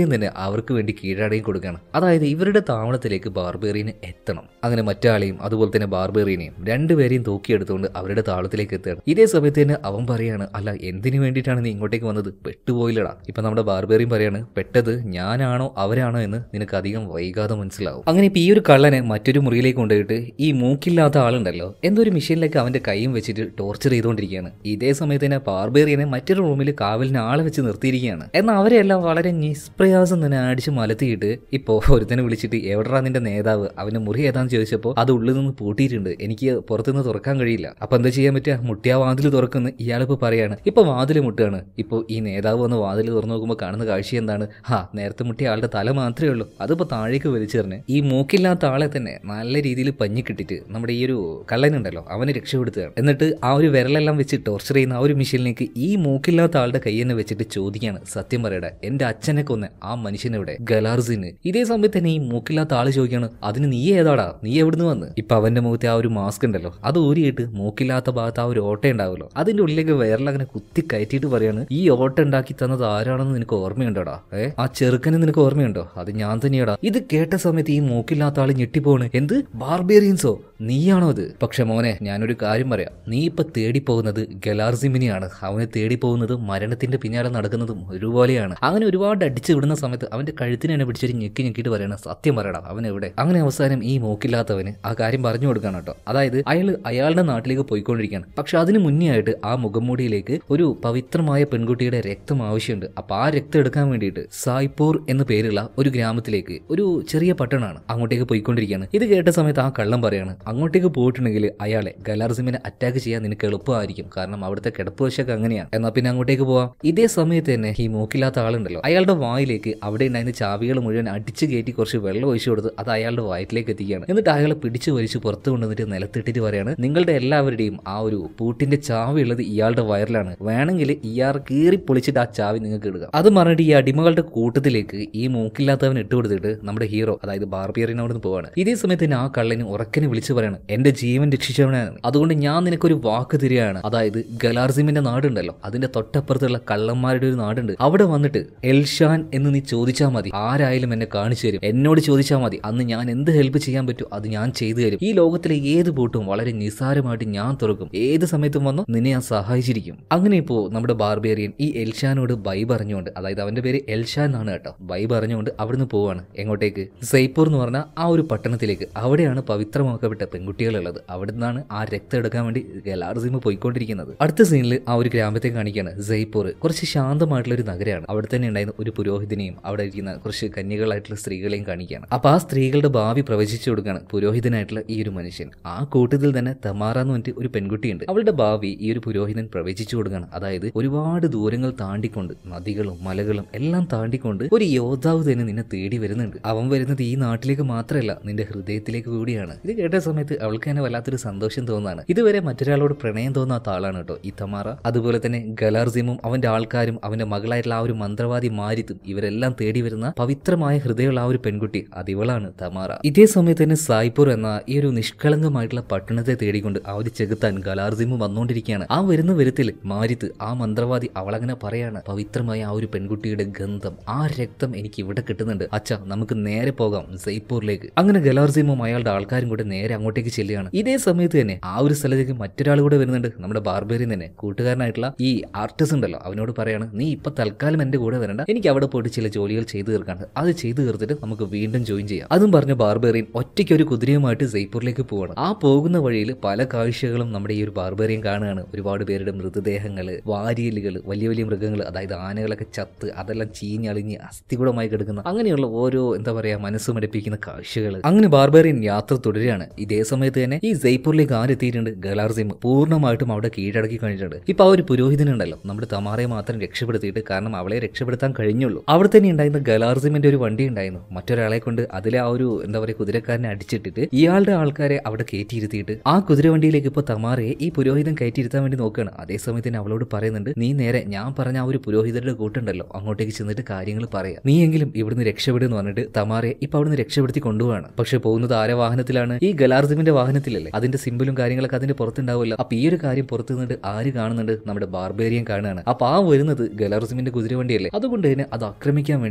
അവർക്ക് വേണ്ടി കീഴടങ്ങി കൊടുക്കുകയാണ് അതായത് ഇവരുടെ താവളത്തിലേക്ക് ബാർബേറിയന് എത്തണം അങ്ങനെ മറ്റാളെയും അതുപോലെ തന്നെ ബാർബേറിയനെയും രണ്ടുപേരെയും തൂക്കിയെടുത്തുകൊണ്ട് അവരുടെ താവളത്തിലേക്ക് എത്തുകയാണ് ഇതേ സമയത്ത് തന്നെ അവൻ പറയാണ് അല്ല എന്തിനു വേണ്ടിയിട്ടാണ് നീ ഇങ്ങോട്ടേക്ക് വന്നത് പെട്ടുപോയില്ലടാ ഇപ്പൊ നമ്മുടെ ബാർബേറിയൻ പറയാണ് പെട്ടത് ഞാനാണോ അവരാണോ എന്ന് നിനക്ക് അധികം വൈകാതെ മനസ്സിലാവും അങ്ങനെ ഇപ്പൊ ഈ ഒരു കള്ളനെ മറ്റൊരു മുറിയിലേക്ക് കൊണ്ടുപോയിട്ട് ഈ മൂക്കില്ലാത്ത ആളുണ്ടല്ലോ എന്തോ ഒരു മെഷീനിലേക്ക് അവന്റെ കൈയും വെച്ചിട്ട് ടോർച്ചർ ചെയ്തുകൊണ്ടിരിക്കുകയാണ് ഇതേ സമയത്ത് തന്നെ ബാർബേറിയനെ മറ്റൊരു റൂമിൽ കാവലിന് ആളെ വെച്ച് നിർത്തിയിരിക്കുകയാണ് എന്നാൽ അവരെല്ലാം വളരെ നിഷ്പ്രയാസം തന്നെ അടിച്ച് മലത്തിയിട്ട് ഇപ്പോ ഒരുത്തനെ വിളിച്ചിട്ട് എവിടെടാ നിന്റെ നേതാവ് അവന്റെ മുറി ഏതാന്ന് ചോദിച്ചപ്പോൾ അത് ഉള്ളിൽ നിന്ന് പൂട്ടിയിട്ടുണ്ട് എനിക്ക് പുറത്തുനിന്ന് തുറക്കാൻ കഴിയില്ല അപ്പൊ എന്താ ചെയ്യാൻ പറ്റുക മുട്ടിയ വാതിൽ തുറക്കുന്നു ഇയാളിപ്പോ പറയാണ് ഇപ്പൊ വാതിൽ മുട്ടുകയാണ് ഇപ്പോൾ ഈ നേതാവ് വന്ന് വാതിൽ തുറന്നു നോക്കുമ്പോൾ കാണുന്ന കാഴ്ച എന്താണ് ഹാ നേരത്തെ മുട്ടിയ ആളുടെ തല മാത്രമേ ഉള്ളൂ അതിപ്പോ താഴേക്ക് വലിച്ചെറിഞ്ഞ് ഈ മൂക്കില്ലാത്ത ആളെ തന്നെ നല്ല രീതിയിൽ പഞ്ഞി കിട്ടിട്ട് നമ്മുടെ ഈ ഒരു കള്ളനുണ്ടല്ലോ അവനെ രക്ഷപ്പെടുത്തുകയാണ് എന്നിട്ട് ആ ഒരു വിരലെല്ലാം വെച്ച് ടോർച്ചർ ചെയ്യുന്ന ആ ഒരു മെഷീനിലേക്ക് ഈ മൂക്കില്ലാത്ത ആളുടെ കൈ തന്നെ വെച്ചിട്ട് ചോദിക്കുകയാണ് സത്യം പറയട്ടെ എന്റെ അച്ഛനെ കൊന്ന ആ മനുഷ്യനെവിടെ ഗലാർസിന് ഇതേ സമയത്ത് തന്നെ ഈ മൂക്കില്ലാത്ത ആള് ചോദിക്കുകയാണ് അതിന് നീ ഏതാടാ നീ എവിടുന്ന് വന്ന് ഇപ്പൊ അവന്റെ മുഖത്തെ ആ ഒരു മാസ്ക് ഉണ്ടല്ലോ അത് ഊരിയിട്ട് മൂക്കില്ലാത്ത ഭാഗത്ത് ആ ഒരു ഓട്ട ഉണ്ടാവുമല്ലോ അതിന്റെ ഉള്ളിലേക്ക് വിരലങ്ങനെ കുത്തി കയറ്റിയിട്ട് പറയാണ് ഈ ഓട്ട ഉണ്ടാക്കി തന്നത് ആരാണെന്ന് നിനക്ക് ഓർമ്മയുണ്ടോടാ ഏ ആ ചെറുക്കനെ നിനക്ക് ഓർമ്മയുണ്ടോ അത് ഞാൻ തന്നെയാടാ ഇത് കേട്ട സമയത്ത് ഈ മൂക്കില്ലാത്ത ആള് ഞെട്ടിപ്പോണ് എന്ത് ബാർബേറിയൻസോ നീയാണോ അത് പക്ഷെ മോനെ ഞാനൊരു കാര്യം പറയാം നീ ഇപ്പൊ തേടിപ്പോകുന്നത് ഗലാർസിമിനെയാണ് അവനെ തേടിപ്പോകുന്നത് മരണത്തിന്റെ പിന്നാലെ നടക്കുന്നതും ഒരുപോലെയാണ് അങ്ങനെ ഒരുപാട് അടിച്ചു വിടുന്ന സമയത്ത് അവന്റെ കഴുത്തിന് തന്നെ പിടിച്ചൊരു ഞെക്കി ഞെക്കിയിട്ട് പറയണം സത്യം പറയണം അവൻ എവിടെ അങ്ങനെ അവസാനം ഈ മൂക്കില്ലാത്തവന് ആ കാര്യം പറഞ്ഞു കൊടുക്കണം കേട്ടോ അതായത് അയാൾ അയാളുടെ നാട്ടിലേക്ക് പോയിക്കൊണ്ടിരിക്കുകയാണ് പക്ഷെ അതിന് മുന്നേ ആയിട്ട് ആ മുഖംമൂടിയിലേക്ക് ഒരു പവിത്രമായ പെൺകുട്ടിയുടെ രക്തം ആവശ്യമുണ്ട് അപ്പൊ ആ രക്തം എടുക്കാൻ വേണ്ടിയിട്ട് സായ്പൂർ എന്ന പേരുള്ള ഒരു ഗ്രാമത്തിലേക്ക് ഒരു ചെറിയ പട്ടണമാണ് അങ്ങോട്ടേക്ക് പോയിക്കൊണ്ടിരിക്കുകയാണ് ഇത് കേട്ട സമയത്ത് ആ കള്ളം പറയാണ് അങ്ങോട്ടേക്ക് പോയിട്ടുണ്ടെങ്കിൽ അയാളെ ഗലാർസിമിനെ അറ്റാക്ക് ചെയ്യാൻ നിനക്ക് എളുപ്പമായിരിക്കും കാരണം അവിടുത്തെ കിടപ്പ് വശമൊക്കെ അങ്ങനെയാണ് എന്നാൽ പിന്നെ അങ്ങോട്ടേക്ക് പോവാം ഇതേ സമയത്ത് തന്നെ ഈ മൂക്കില്ലാത്ത ആളുണ്ടല്ലോ അയാളുടെ വായിലേക്ക് അവിടെ ഉണ്ടായിരുന്ന ചാവികൾ മുഴുവൻ അടിച്ചു കയറ്റി കുറച്ച് വെള്ളം ഒഴിച്ചു കൊടുത്ത് അത് അയാളുടെ വയറ്റിലേക്ക് എത്തിക്കുകയാണ് എന്നിട്ട് അയാളെ പിടിച്ചു വലിച്ച് പുറത്ത് കൊണ്ടുവന്നിട്ട് നിലത്തിട്ടിട്ട് പറയാണ് നിങ്ങളുടെ എല്ലാവരുടെയും ആ ഒരു പൂട്ടിന്റെ ചാവി ഉള്ളത് ഇയാളുടെ വയറിലാണ് വേണമെങ്കിൽ ഇയാൾ കീറി പൊളിച്ചിട്ട് ആ ചാവി നിങ്ങൾക്ക് ഇടുക അത് പറഞ്ഞിട്ട് ഈ അടിമകളുടെ കൂട്ടത്തിലേക്ക് ഈ മൂക്കില്ലാത്തവൻ ഇട്ട് കൊടുത്തിട്ട് നമ്മുടെ ഹീറോ അതായത് ബാർബിയറിനോട് പോവാണ് ഇതേ സമയത്ത് തന്നെ ആ കള്ളന് ഉറക്കനെ വിളിച്ചു പറയാണ് എന്റെ ജീവൻ രക്ഷിച്ചവനാണ് അതുകൊണ്ട് ഞാൻ നിനക്കൊരു വാക്ക് തരികയാണ് അതായത് ഗലാർസിമിന്റെ നാടുണ്ടല്ലോ അതിന്റെ തൊട്ടപ്പുറത്തുള്ള കള്ളന്മാരുടെ ഒരു നാടുണ്ട് അവിടെ വന്നിട്ട് എൽഷാൻ എന്ന് നീ ചോദിച്ചാൽ മതി ആരായാലും എന്നെ കാണിച്ചു തരും എന്നോട് ചോദിച്ചാൽ മതി അന്ന് ഞാൻ എന്ത് ഹെൽപ്പ് ചെയ്യാൻ പറ്റും അത് ഞാൻ ചെയ്തു തരും ഈ ലോകത്തിലെ ഏത് പൂട്ടും വളരെ നിസ്സാരമായിട്ട് ഞാൻ തുറക്കും ഏത് സമയത്തും വന്നോ നിന്നെ ഞാൻ സഹായിച്ചിരിക്കും അങ്ങനെ ഇപ്പോ നമ്മുടെ ബാർബേറിയൻ ഈ എൽഷാനോട് ബൈ പറഞ്ഞുകൊണ്ട് അതായത് അവന്റെ പേര് എൽഷാൻ എന്നാണ് കേട്ടോ ബൈ പറഞ്ഞുകൊണ്ട് അവിടുന്ന് പോവാണ് എങ്ങോട്ടേക്ക് സൈപ്പൂർ എന്ന് പറഞ്ഞ ആ ഒരു പട്ടണത്തിലേക്ക് അവിടെയാണ് പവിത്രമാക്കപ്പെട്ട പെൺകുട്ടികളുള്ളത് അവിടെ നിന്നാണ് ആ രക്തം എടുക്കാൻ വേണ്ടി ഗലാർസിമ് പോയിക്കൊണ്ടിരിക്കുന്നത് അടുത്ത സീനിൽ ആ ഒരു ഗ്രാമത്തെ കാണിക്കുകയാണ് ജയ്പൂർ കുറച്ച് ശാന്തമായിട്ടുള്ള ഒരു നഗരമാണ് അവിടെ തന്നെ ഉണ്ടായിരുന്ന ഒരു പുരോഹിതനെയും അവിടെ ഇരിക്കുന്ന കുറച്ച് കന്യകളായിട്ടുള്ള സ്ത്രീകളെയും കാണിക്കുകയാണ് അപ്പൊ ആ സ്ത്രീകളുടെ ഭാവി പ്രവചിച്ചു കൊടുക്കുകയാണ് പുരോഹിതനായിട്ടുള്ള ഈ ഒരു മനുഷ്യൻ ആ കൂട്ടത്തിൽ തന്നെ തമാറ എന്ന് പറഞ്ഞിട്ട് ഒരു പെൺകുട്ടിയുണ്ട് അവളുടെ ഭാവി ഈ ഒരു പുരോഹിതൻ പ്രവചിച്ചു കൊടുക്കുകയാണ് അതായത് ഒരുപാട് ദൂരങ്ങൾ താണ്ടിക്കൊണ്ട് നദികളും മലകളും എല്ലാം താണ്ടിക്കൊണ്ട് ഒരു യോദ്ധാവ് തന്നെ നിന്നെ തേടി വരുന്നുണ്ട് അവൻ വരുന്നത് ഈ നാട്ടിലേക്ക് മാത്രമല്ല നിന്റെ ഹൃദയത്തിലേക്ക് കൂടിയാണ് ഇത് കേട്ട സമയത്ത് അവൾക്ക് തന്നെ വല്ലാത്തൊരു സന്തോഷം തോന്നാണ് ഇതുവരെ മറ്റൊരാളോട് പ്രണയം തോന്നാത്ത ആളാണ് കേട്ടോ ഈ തമാറ അതുപോലെ തന്നെ ഗലാർസിമും അവന്റെ ആൾക്കാരും അവന്റെ മകളായിട്ടുള്ള ആ ഒരു മന്ത്രവാദി മാരിത്തും ഇവരെല്ലാം തേടി വരുന്ന പവിത്രമായ ഹൃദയമുള്ള ആ ഒരു പെൺകുട്ടി അതിവളാണ് തമാറ ഇതേ സമയത്ത് തന്നെ സായ്പൂർ എന്ന ഈ ഒരു നിഷ്കളങ്കമായിട്ടുള്ള പട്ടണത്തെ തേടിക്കൊണ്ട് ആ ഒരു ചെകുത്താൻ ഗലാർസിമും വന്നുകൊണ്ടിരിക്കുകയാണ് ആ വരുന്ന വരുത്തിൽ മാരിത്ത് ആ മന്ത്രവാദി അവളങ്ങനെ പറയാണ് പവിത്രമായ ആ ഒരു പെൺകുട്ടിയുടെ ഗന്ധം ആ രക്തം എനിക്ക് ഇവിടെ കിട്ടുന്നുണ്ട് അച്ഛ നമുക്ക് നേരെ പോകാം സൈപ്പൂരിലേക്ക് അങ്ങനെ ഗലാർസിമും അയാളുടെ ആൾക്കാരും കൂടെ നേരെ അങ്ങോട്ടേക്ക് ചെല്ലുകയാണ് ഇതേ സമയത്ത് തന്നെ ആ ഒരു സ്ഥലത്തേക്ക് മറ്റൊരാൾ കൂടെ വരുന്നുണ്ട് നമ്മുടെ ബാർബേറിയൻ തന്നെ കൂട്ടുകാരനായിട്ടുള്ള ഈ ആർട്ടിസ്റ്റ് ഉണ്ടല്ലോ അവനോട് പറയാണ് നീ ഇപ്പൊ തൽക്കാലം എന്റെ കൂടെ വരണ്ട എനിക്ക് അവിടെ പോയിട്ട് ചില ജോലികൾ ചെയ്തു തീർക്കാണ്ട് അത് ചെയ്തു തീർത്തിട്ട് നമുക്ക് വീണ്ടും ജോയിൻ ചെയ്യാം അതും പറഞ്ഞ ബാർബേറിയൻ ഒറ്റയ്ക്ക് ഒരു കുതിരയുമായിട്ട് ജയ്പൂരിലേക്ക് പോവാണ് ആ പോകുന്ന വഴിയിൽ പല കാഴ്ചകളും നമ്മുടെ ഈ ഒരു ബാർബേറിയൻ കാണുകയാണ് ഒരുപാട് പേരുടെ മൃതദേഹങ്ങൾ വാരിയലുകൾ വലിയ വലിയ മൃഗങ്ങൾ അതായത് ആനകളൊക്കെ ചത്ത് അതെല്ലാം ചീഞ്ഞളിഞ്ഞ് അസ്ഥികൂടമായി കിടക്കുന്ന അങ്ങനെയുള്ള ഓരോ എന്താ പറയാ മനസ്സ് മടുപ്പിക്കുന്ന കാഴ്ചകൾ അങ്ങനെ ബാർബേറിയൻ യാത്ര തുടരുകയാണ് ഇതേ സമയത്ത് തന്നെ ഈ ജയ്പൂരിലേക്ക് ആരെത്തിയിട്ടുണ്ട് ഗലാർസിം പൂർണ്ണമായിട്ടും അവിടെ കീഴടക്കി കഴിഞ്ഞിട്ടുണ്ട് ഇപ്പൊ ആ ഒരു പുരോഹിതനുണ്ടല്ലോ നമ്മുടെ തമാറയെ മാത്രം രക്ഷപ്പെടുത്തിയിട്ട് കാരണം അവളെ രക്ഷപ്പെടുത്താൻ കഴിഞ്ഞുള്ളൂ അവിടെ തന്നെ ഉണ്ടായിരുന്ന ഗലാർസിമിന്റെ ഒരു വണ്ടി ഉണ്ടായിരുന്നു മറ്റൊരാളെ കൊണ്ട് അതിലെ ആ ഒരു എന്താ പറയുക കുതിരക്കാരനെ അടിച്ചിട്ടിട്ട് ഇയാളുടെ ആൾക്കാരെ അവിടെ കയറ്റിയിരുത്തിയിട്ട് ആ കുതിരവണ്ടിയിലേക്ക് ഇപ്പൊ തമാറയെ ഈ പുരോഹിതൻ കയറ്റിയിരുത്താൻ വേണ്ടി നോക്കുകയാണ് അതേസമയത്ത് തന്നെ അവളോട് പറയുന്നുണ്ട് നീ നേരെ ഞാൻ പറഞ്ഞ ആ ഒരു പുരോഹിതരുടെ കൂട്ടുണ്ടല്ലോ അങ്ങോട്ടേക്ക് ചെന്നിട്ട് കാര്യങ്ങൾ പറയാം നീ എങ്കിലും ഇവിടുന്ന് രക്ഷപ്പെടുന്നു പറഞ്ഞിട്ട് തമാറയെ ഇപ്പൊ അവിടുന്ന് രക്ഷപ്പെടുത്തി കൊണ്ടുപോവാണ് പക്ഷെ പോകുന്നത് ആരെ വാഹനത്തിലാണ് ഈ ഗലാർസിമിന്റെ വാഹനത്തിലല്ലേ അതിന്റെ സിമ്പിളും കാര്യങ്ങളൊക്കെ അതിന്റെ പുറത്തുണ്ടാവില്ല അപ്പൊ ഈ ഒരു കാര്യം പുറത്തു നിന്നിട്ട് ആര് കാണുന്നുണ്ട് നമ്മുടെ ബാർബേറിയൻ കാണുകയാണ് അപ്പൊ ആ വരുന്നത് ഗലാർസിമിന്റെ കുതിരവണ്ടിയല്ലേ അതുകൊണ്ട് തന്നെ അത് ആക്രമിക്കാൻ വേണ്ടി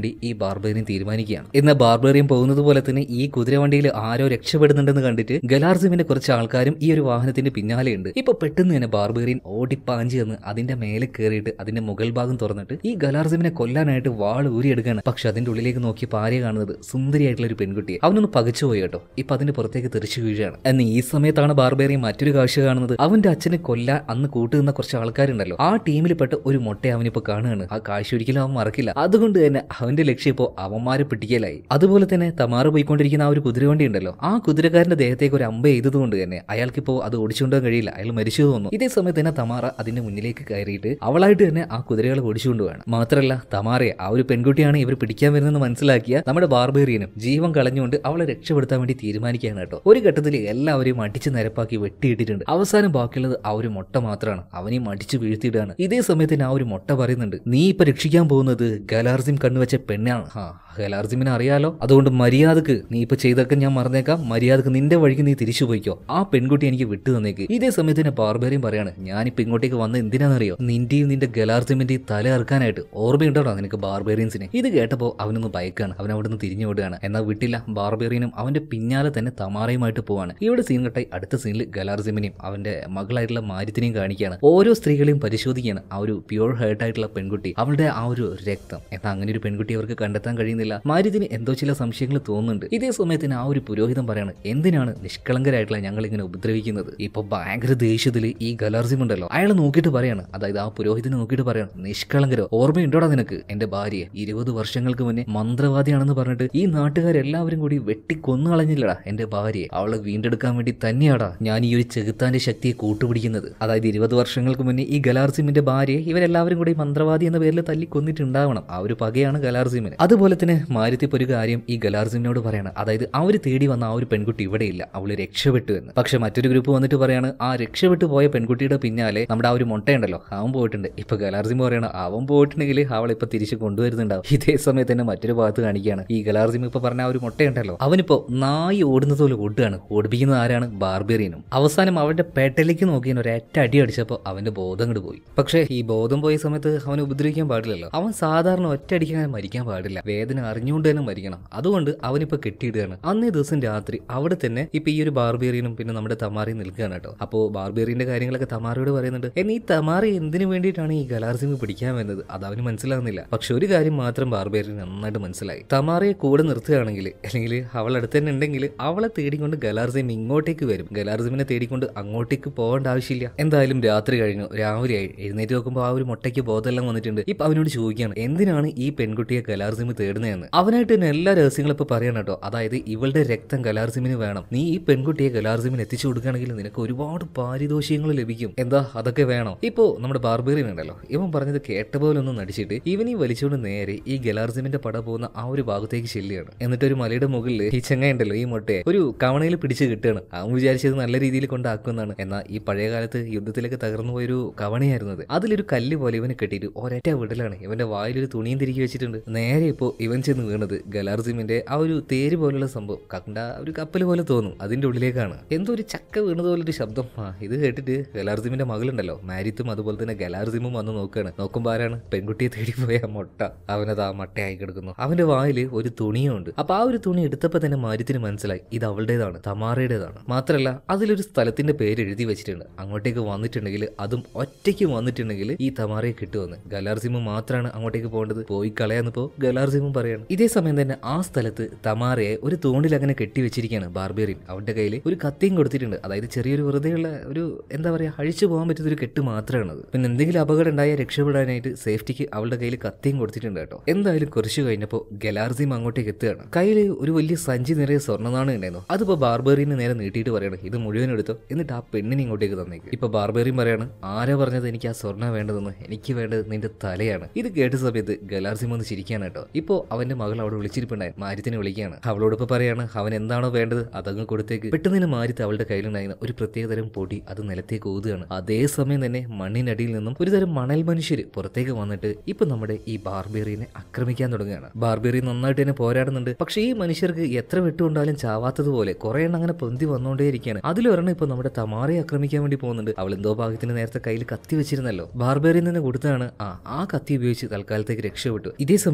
വേണ്ടി ഈ ബാർബേറിയൻ തീരുമാനിക്കുകയാണ് എന്നാൽ ബാർബേറിയൻ പോകുന്നത് പോലെ തന്നെ ഈ കുതിരവണ്ടിയിൽ ആരോ രക്ഷപ്പെടുന്നുണ്ടെന്ന് കണ്ടിട്ട് ഗലാർസിമിന്റെ കുറച്ച് ആൾക്കാരും ഈ ഒരു വാഹനത്തിന്റെ പിന്നാലെയുണ്ട് ഇപ്പൊ പെട്ടെന്ന് തന്നെ ബാർബേറിയൻ ഓടിപ്പാഞ്ചി എന്ന് അതിന്റെ മേലെ കയറിയിട്ട് അതിന്റെ മുകൾ ഭാഗം തുറന്നിട്ട് ഈ ഗലാർസിമിനെ കൊല്ലാനായിട്ട് വാൾ ഊരിയെടുക്കുകയാണ് പക്ഷെ അതിന്റെ ഉള്ളിലേക്ക് നോക്കി പാരയെ കാണുന്നത് സുന്ദരിയായിട്ടുള്ള ഒരു പെൺകുട്ടിയെ അവനൊന്ന് പകച്ചുപോയി കേട്ടോ ഇപ്പൊ അതിന്റെ പുറത്തേക്ക് തെറിച്ചു വീഴുകയാണ് എന്നാൽ ഈ സമയത്താണ് ബാർബേറിയൻ മറ്റൊരു കാഴ്ച കാണുന്നത് അവന്റെ അച്ഛനെ കൊല്ലാൻ അന്ന് കൂട്ടുനിന്ന കുറച്ച് ആൾക്കാരുണ്ടല്ലോ ആ ടീമിൽപ്പെട്ട ഒരു മുട്ട അവനിപ്പോ കാണുകയാണ് ആ കാഴ്ച ഒരിക്കലും അവൻ മറക്കില്ല അതുകൊണ്ട് തന്നെ അവന്റെ ലക്ഷ്യം ഇപ്പോൾ അവന്മാരെ പിടിക്കലായി അതുപോലെ തന്നെ തമാറ് പോയിക്കൊണ്ടിരിക്കുന്ന ആ ഒരു കുതിരവണ്ടി ഉണ്ടല്ലോ ആ കുതിരക്കാരന്റെ ദേഹത്തേക്ക് ഒരു അമ്പ ചെയ്തതുകൊണ്ട് തന്നെ അയാൾക്കിപ്പോ അത് ഓടിച്ചുകൊണ്ടുപോകാൻ കഴിയില്ല അയാൾ മരിച്ചു തോന്നുന്നു ഇതേ സമയത്ത് തന്നെ തമാറ അതിന്റെ മുന്നിലേക്ക് കയറിയിട്ട് അവളായിട്ട് തന്നെ ആ കുതിരകളെ ഓടിച്ചുകൊണ്ടുപോവാണ് മാത്രമല്ല തമാറയെ ആ ഒരു പെൺകുട്ടിയാണ് ഇവർ പിടിക്കാൻ വരുന്നതെന്ന് മനസ്സിലാക്കിയ നമ്മുടെ ബാർബേറിയനും ജീവൻ കളഞ്ഞുകൊണ്ട് അവളെ രക്ഷപ്പെടുത്താൻ വേണ്ടി തീരുമാനിക്കുകയാണ് കേട്ടോ ഒരു ഘട്ടത്തിൽ എല്ലാവരെയും അടിച്ച് നിരപ്പാക്കി വെട്ടിയിട്ടിട്ടുണ്ട് അവസാനം ബാക്കിയുള്ളത് ആ ഒരു മുട്ട മാത്രമാണ് അവനെയും അടിച്ചു വീഴ്ത്തിയിടാണ് ഇതേ സമയത്ത് ആ ഒരു മുട്ട പറയുന്നുണ്ട് നീ ഇപ്പൊ രക്ഷിക്കാൻ പോകുന്നത് ഗലാർസിം കണ്ണുവെച്ച പെണ്ണാണ് ആ ഗലാർസിമിനെ അറിയാലോ അതുകൊണ്ട് മര്യാദക്ക് നീ ഇപ്പൊ ചെയ്തൊക്കെ ഞാൻ മറന്നേക്കാം മര്യാദക്ക് നിന്റെ വഴിക്ക് നീ തിരിച്ചു പോയിക്കോ ആ പെൺകുട്ടി എനിക്ക് വിട്ടു തന്നേക്ക് ഇതേ സമയത്ത് തന്നെ ബാർബേറിയും പറയാണ് ഞാനിപ്പോ ഇങ്ങോട്ടേക്ക് വന്നത് എന്തിനാണെന്നറിയോ നിന്റെയും നിന്റെ ഗലാർസിമിന്റെയും തല ഇറക്കാനായിട്ട് ഓർമ്മയുണ്ടോ നിനക്ക് ബാർബേറിയൻസിനെ ഇത് കേട്ടപ്പോ അവനൊന്ന് ഭയക്കാണ് അവൻ അവിടെ നിന്ന് തിരിഞ്ഞു ഓടുകയാണ് എന്നാൽ വിട്ടില്ല ബാർബേറിയനും അവന്റെ പിന്നാലെ തന്നെ തമാറയുമായിട്ട് പോവാണ് ഇവിടെ സീൻ കട്ടായി അടുത്ത സീനിൽ ഗലാർസിമിനെയും അവന്റെ മകളായിട്ടുള്ള മാര്യത്തിനെയും കാണിക്കുകയാണ് ഓരോ സ്ത്രീകളെയും പരിശോധിക്കുകയാണ് ആ ഒരു പ്യൂർ ഹേർട്ട് ആയിട്ടുള്ള പെൺകുട്ടി അവളുടെ ആ ഒരു രക്തം എന്നാൽ അങ്ങനെ ഒരു പെൺകുട്ടി അവർക്ക് കണ്ടെത്താൻ കഴിയുന്നില്ല മാര്യത്തിന് എന്തോ ചില സംശയങ്ങൾ തോന്നുന്നുണ്ട് ഇതേ സമയത്തിന് ആ ഒരു പുരോഹിതൻ പറയാണ് എന്തിനാണ് നിഷ്കളങ്കരായിട്ടുള്ള ഞങ്ങൾ ഇങ്ങനെ ഉപദ്രവിക്കുന്നത് ഇപ്പൊ ഭയങ്കര ദേഷ്യത്തിൽ ഈ ഗലാർസിം ഉണ്ടല്ലോ അയാൾ നോക്കിയിട്ട് പറയാണ് അതായത് ആ പുരോഹിതനെ നോക്കിയിട്ട് പറയാണ് നിഷ്കളങ്കരോ ഓർമ്മയുണ്ടോടാ നിനക്ക് എന്റെ ഭാര്യ ഇരുപത് വർഷങ്ങൾക്ക് മുന്നേ മന്ത്രവാദിയാണെന്ന് പറഞ്ഞിട്ട് ഈ നാട്ടുകാരെല്ലാവരും കൂടി വെട്ടിക്കൊന്നു കളഞ്ഞില്ലടാ എന്റെ ഭാര്യയെ അവളെ വീണ്ടെടുക്കാൻ വേണ്ടി തന്നെയാടാ ഞാൻ ഈ ഒരു ചെകുത്താന്റെ ശക്തിയെ കൂട്ടുപിടിക്കുന്നത് അതായത് ഇരുപത് വർഷങ്ങൾക്ക് മുന്നേ ഈ ഗലാർസിമിന്റെ ഭാര്യയെ ഇവരെല്ലാവരും കൂടി മന്ത്രവാദി എന്ന പേരിൽ തല്ലി കൊന്നിട്ടുണ്ടാവണം ആ ഒരു പകയാണ് ഗലാർസിമിന് അതുപോലെ തന്നെ മാരുതി ഒരു കാര്യം ഈ ഗലാർസിമിനോട് പറയാണ് അതായത് അവർ തേടി വന്ന ആ ഒരു പെൺകുട്ടി ഇവിടെയില്ല അവള് രക്ഷപ്പെട്ടു എന്ന് പക്ഷെ മറ്റൊരു ഗ്രൂപ്പ് വന്നിട്ട് പറയാണ് ആ രക്ഷപ്പെട്ടു പോയ പെൺകുട്ടിയുടെ പിന്നാലെ നമ്മുടെ ആ ഒരു മുട്ടയുണ്ടല്ലോ അവൻ പോയിട്ടുണ്ട് ഇപ്പൊ ഗലാർസിം പറയണം അവൻ പോയിട്ടുണ്ടെങ്കിൽ അവൾ ഇപ്പൊ തിരിച്ച് കൊണ്ടുവരുന്നുണ്ടാവും ഇതേ സമയത്ത് തന്നെ മറ്റൊരു ഭാഗത്ത് കാണിക്കുകയാണ് ഈ ഗലാർസിം ഇപ്പൊ പറഞ്ഞ ആ ഒരു മുട്ടയുണ്ടല്ലോ അവനിപ്പോ നായി ഓടുന്നത് പോലെ ഓടുകയാണ് ഓടിപ്പിക്കുന്നത് ആരാണ് ബാർബേറിയനും അവസാനം അവന്റെ പേട്ടയിലേക്ക് നോക്കി ഒരൊറ്റ അടി അടിച്ചപ്പോൾ അവന്റെ ബോധം അങ്ങോട്ട് പോയി പക്ഷേ ഈ ബോധം പോയ സമയത്ത് അവനെ ഉപദ്രവിക്കാൻ പാടില്ലല്ലോ അവൻ സാധാരണ ഒറ്റ അടിക്കാൻ മരിക്കാൻ പാടില്ല വേദന അറിഞ്ഞുകൊണ്ട് തന്നെ മരിക്കണം അതുകൊണ്ട് അവനിപ്പോ കെട്ടിയിടുകയാണ് അന്നേ ദിവസം രാത്രി അവിടെ തന്നെ ഇപ്പൊ ഈ ഒരു ബാർബേറിയനും പിന്നെ നമ്മുടെ തമാറിയും നിൽക്കുകയാണ് കേട്ടോ അപ്പോൾ ബാർബേറിയന്റെ കാര്യങ്ങളൊക്കെ തമാറിയോട് പറയുന്നുണ്ട് എന്ന് ഈ തമാറി എന്തിനു വേണ്ടിയിട്ടാണ് ഈ ഗലാർസിംഗ് പിടിക്കാൻ വന്നത് അത് അവന് മനസ്സിലാകുന്നില്ല പക്ഷെ ഒരു കാര്യം മാത്രം ബാർബേറിയൻ നന്നായിട്ട് മനസ്സിലായി തമാറിയെ കൂടെ നിർത്തുകയാണെങ്കിൽ അല്ലെങ്കിൽ അവൾ അടുത്ത് തന്നെ ഉണ്ടെങ്കിൽ അവളെ തേടിക്കൊണ്ട് ഗലാർസിം ഇങ്ങോട്ടേക്ക് വരും ഗലാർസിമിനെ തേടിക്കൊണ്ട് അങ്ങോട്ടേക്ക് പോകേണ്ട ആവശ്യമില്ല എന്തായാലും രാത്രി കഴിഞ്ഞു രാവിലെയായി എഴുന്നേറ്റ് നോക്കുമ്പോൾ ആ ഒരു മുട്ടയ്ക്ക് ബോധമെല്ലാം വന്നിട്ടുണ്ട് ഇപ്പൊ അവനോട് ചോദിക്കുകയാണ് എന്തിനാണ് ഈ പെൺകുട്ടിയെ ഗലാർസിമ് തേടുന്നതെന്ന് അവനായിട്ട് തന്നെ എല്ലാ രഹസ്യങ്ങളും ഇപ്പൊ പറയണം കേട്ടോ അതായത് ഇവളുടെ രക്തം ഗലാർസിമിന് വേണം നീ ഈ പെൺകുട്ടിയെ ഗലാർസിമിന് എത്തിച്ചു കൊടുക്കുകയാണെങ്കിൽ നിനക്ക് ഒരുപാട് പാരിതോഷികങ്ങൾ ലഭിക്കും എന്താ അതൊക്കെ വേണം ഇപ്പോ നമ്മുടെ ബാർബേറിയൻ ഉണ്ടല്ലോ ഇവൻ പറഞ്ഞത് കേട്ട പോലെ ഒന്ന് നടിച്ചിട്ട് ഇവൻ ഈ വലിച്ചുകൊണ്ട് നേരെ ഈ ഗലാർസിമിന്റെ പട പോകുന്ന ആ ഒരു ഭാഗത്തേക്ക് ചെല്ലുകയാണ് എന്നിട്ട് ഒരു മലയുടെ മുകളിൽ ഈ ചെങ്ങ ഉണ്ടല്ലോ ഈ മുട്ടയെ ഒരു കവണയിൽ പിടിച്ച് കിട്ടുകയാണ് അവൻ വിചാരിച്ചത് നല്ല രീതിയിൽ കൊണ്ടാക്കുമെന്നാണ് എന്നാൽ ഈ പഴയ കാലത്ത് യുദ്ധത്തിലേക്ക് തകർന്നു പോയൊരു കവണയായിരുന്നത് അതിലൊരു കല്ല് പോലെ ഇവനെ കെട്ടിയിട്ട് ഒരൊറ്റ വിടലാണ് ഇവന്റെ വായിലൊരു തുണിയും തിരികെ വെച്ചിട്ടുണ്ട് നേരെ ഇപ്പോൾ ഇവൻ ചെന്ന് വീണത് ഗലാർസിമിന്റെ ആ ഒരു തേര് പോലുള്ള സംഭവം കണ്ട ഒരു കപ്പൽ പോലെ തോന്നും അതിന്റെ ഉള്ളിലേക്കാണ് എന്തോ ഒരു ചക്ക വീണത് പോലൊരു ശബ്ദം ആ ഇത് കേട്ടിട്ട് ഗലാർസിമിന്റെ മകളുണ്ടല്ലോ മാരിത്തും അതുപോലെ തന്നെ ഗലാർസിമും വന്ന് നോക്കുകയാണ് നോക്കുമ്പോൾ ആരാണ് പെൺകുട്ടിയെ തേടി പോയ മുട്ട അവനത് ആ മട്ടയായി കിടക്കുന്നു അവന്റെ വായിൽ ഒരു തുണിയും ഉണ്ട് അപ്പൊ ആ ഒരു തുണി എടുത്തപ്പോൾ തന്നെ മാരിത്തിന് മനസ്സിലായി ഇത് അവളുടേതാണ് തമാറയുടേതാണ് മാത്രമല്ല അതിലൊരു സ്ഥലത്തിന്റെ പേര് എഴുതി വെച്ചിട്ടുണ്ട് അങ്ങോട്ടേക്ക് വന്നിട്ടുണ്ടെങ്കിൽ അതും ഒറ്റയ്ക്ക് വന്നിട്ടുണ്ടെങ്കിൽ ഈ തമാറയെ കിട്ടുമെന്ന് ഗലാർസിമു മാത്രമാണ് അങ്ങോട്ടേക്ക് പോകേണ്ടത് പോയി കളയാന്നിപ്പോ ഗലാർസിമും പറയാണ് ഇതേ സമയം തന്നെ ആ സ്ഥലത്ത് തമാറയെ ഒരു തൂണിൽ അങ്ങനെ കെട്ടി വെച്ചിരിക്കുകയാണ് ബാർബേറിയൻ അവന്റെ കയ്യിൽ ഒരു കത്തിയും കൊടുത്തിട്ടുണ്ട് അതായത് ചെറിയൊരു വെറുതെയുള്ള ഒരു എന്താ പറയാ അഴിച്ചു പോകാൻ പറ്റുന്ന ഒരു കെട്ട് മാത്രമാണ് അത് പിന്നെ എന്തെങ്കിലും അപകടം ഉണ്ടായാൽ രക്ഷപ്പെടാനായിട്ട് സേഫ്റ്റിക്ക് അവളുടെ കയ്യിൽ കത്തിയും കൊടുത്തിട്ടുണ്ട് കേട്ടോ എന്തായാലും കുറച്ച് കഴിഞ്ഞപ്പോൾ ഗലാർസിം അങ്ങോട്ടേക്ക് എത്തുകയാണ് കയ്യിൽ ഒരു വലിയ സഞ്ചി നിറയെ സ്വർണ്ണനാണ് ഉണ്ടായിരുന്നു അതിപ്പോ ബാർബേറിയന് നേരെ നീട്ടിയിട്ട് പറയണം ഇത് മുഴുവൻ എടുത്തോ എന്നിട്ട് ആ പെണ്ണിനെ ഇങ്ങോട്ടേക്ക് തന്നേക്ക് ഇപ്പൊ ബാർബേറിയൻ പറയാണ് ആരാ പറഞ്ഞത് എനിക്ക് ആ സ്വർണ്ണ വേണ്ടതെന്ന് എനിക്ക് വേണ്ടത് നിന്റെ തലയാണ് ഇത് കേട്ട സമയത്ത് ഗലാർസിം ഒന്ന് ചിരിക്കാണ് കേട്ടോ ഇപ്പോ അവന്റെ മകൾ അവിടെ വിളിച്ചിരിപ്പുണ്ടായി മാര്യത്തിനെ വിളിക്കുകയാണ് അവളോട് ഇപ്പൊ പറയാണ് അവൻ എന്താണോ വേണ്ടത് അതങ്ങ് കൊടുത്തേക്ക് പെട്ടെന്ന് തന്നെ മാരിത്ത് അവളുടെ കയ്യിലുണ്ടായിരുന്ന ഒരു പ്രത്യേകതരം പൊടി അത് നിലത്തേക്ക് ഊതുകയാണ് അതേസമയം തന്നെ മണ്ണിനടിയിൽ നിന്നും ഒരു തരം മണൽ മനുഷ്യർ പുറത്തേക്ക് വന്നിട്ട് ഇപ്പൊ നമ്മുടെ ഈ ബാർബേറിയനെ ആക്രമിക്കാൻ തുടങ്ങുകയാണ് ബാർബേറിയൻ നന്നായിട്ട് തന്നെ പോരാടുന്നുണ്ട് പക്ഷേ ഈ മനുഷ്യർക്ക് എത്ര വെട്ടുകൊണ്ടാലും ചാവാത്തതുപോലെ കുറെ എണ്ണം അങ്ങനെ പൊന്തി വന്നുകൊണ്ടേയിരിക്കുകയാണ് അതിലൊരെണ്ണം ഇപ്പൊ നമ്മുടെ തമാറയെ ആക്രമിക്കാൻ വേണ്ടി പോകുന്നുണ്ട് അവൾ എന്തോ ഭാഗത്തിന് നേരത്തെ കയ്യിൽ കത്തി വെച്ചിരുന്നല്ലോ ബാർബേറിയൻ തന്നെ കൊടുത്തതാണ് ആ ആ കത്തി ഉപയോഗിച്ച് തൽക്കാലത്തേക്ക് രക്ഷപ്പെട്ടു ഇതേ സമയം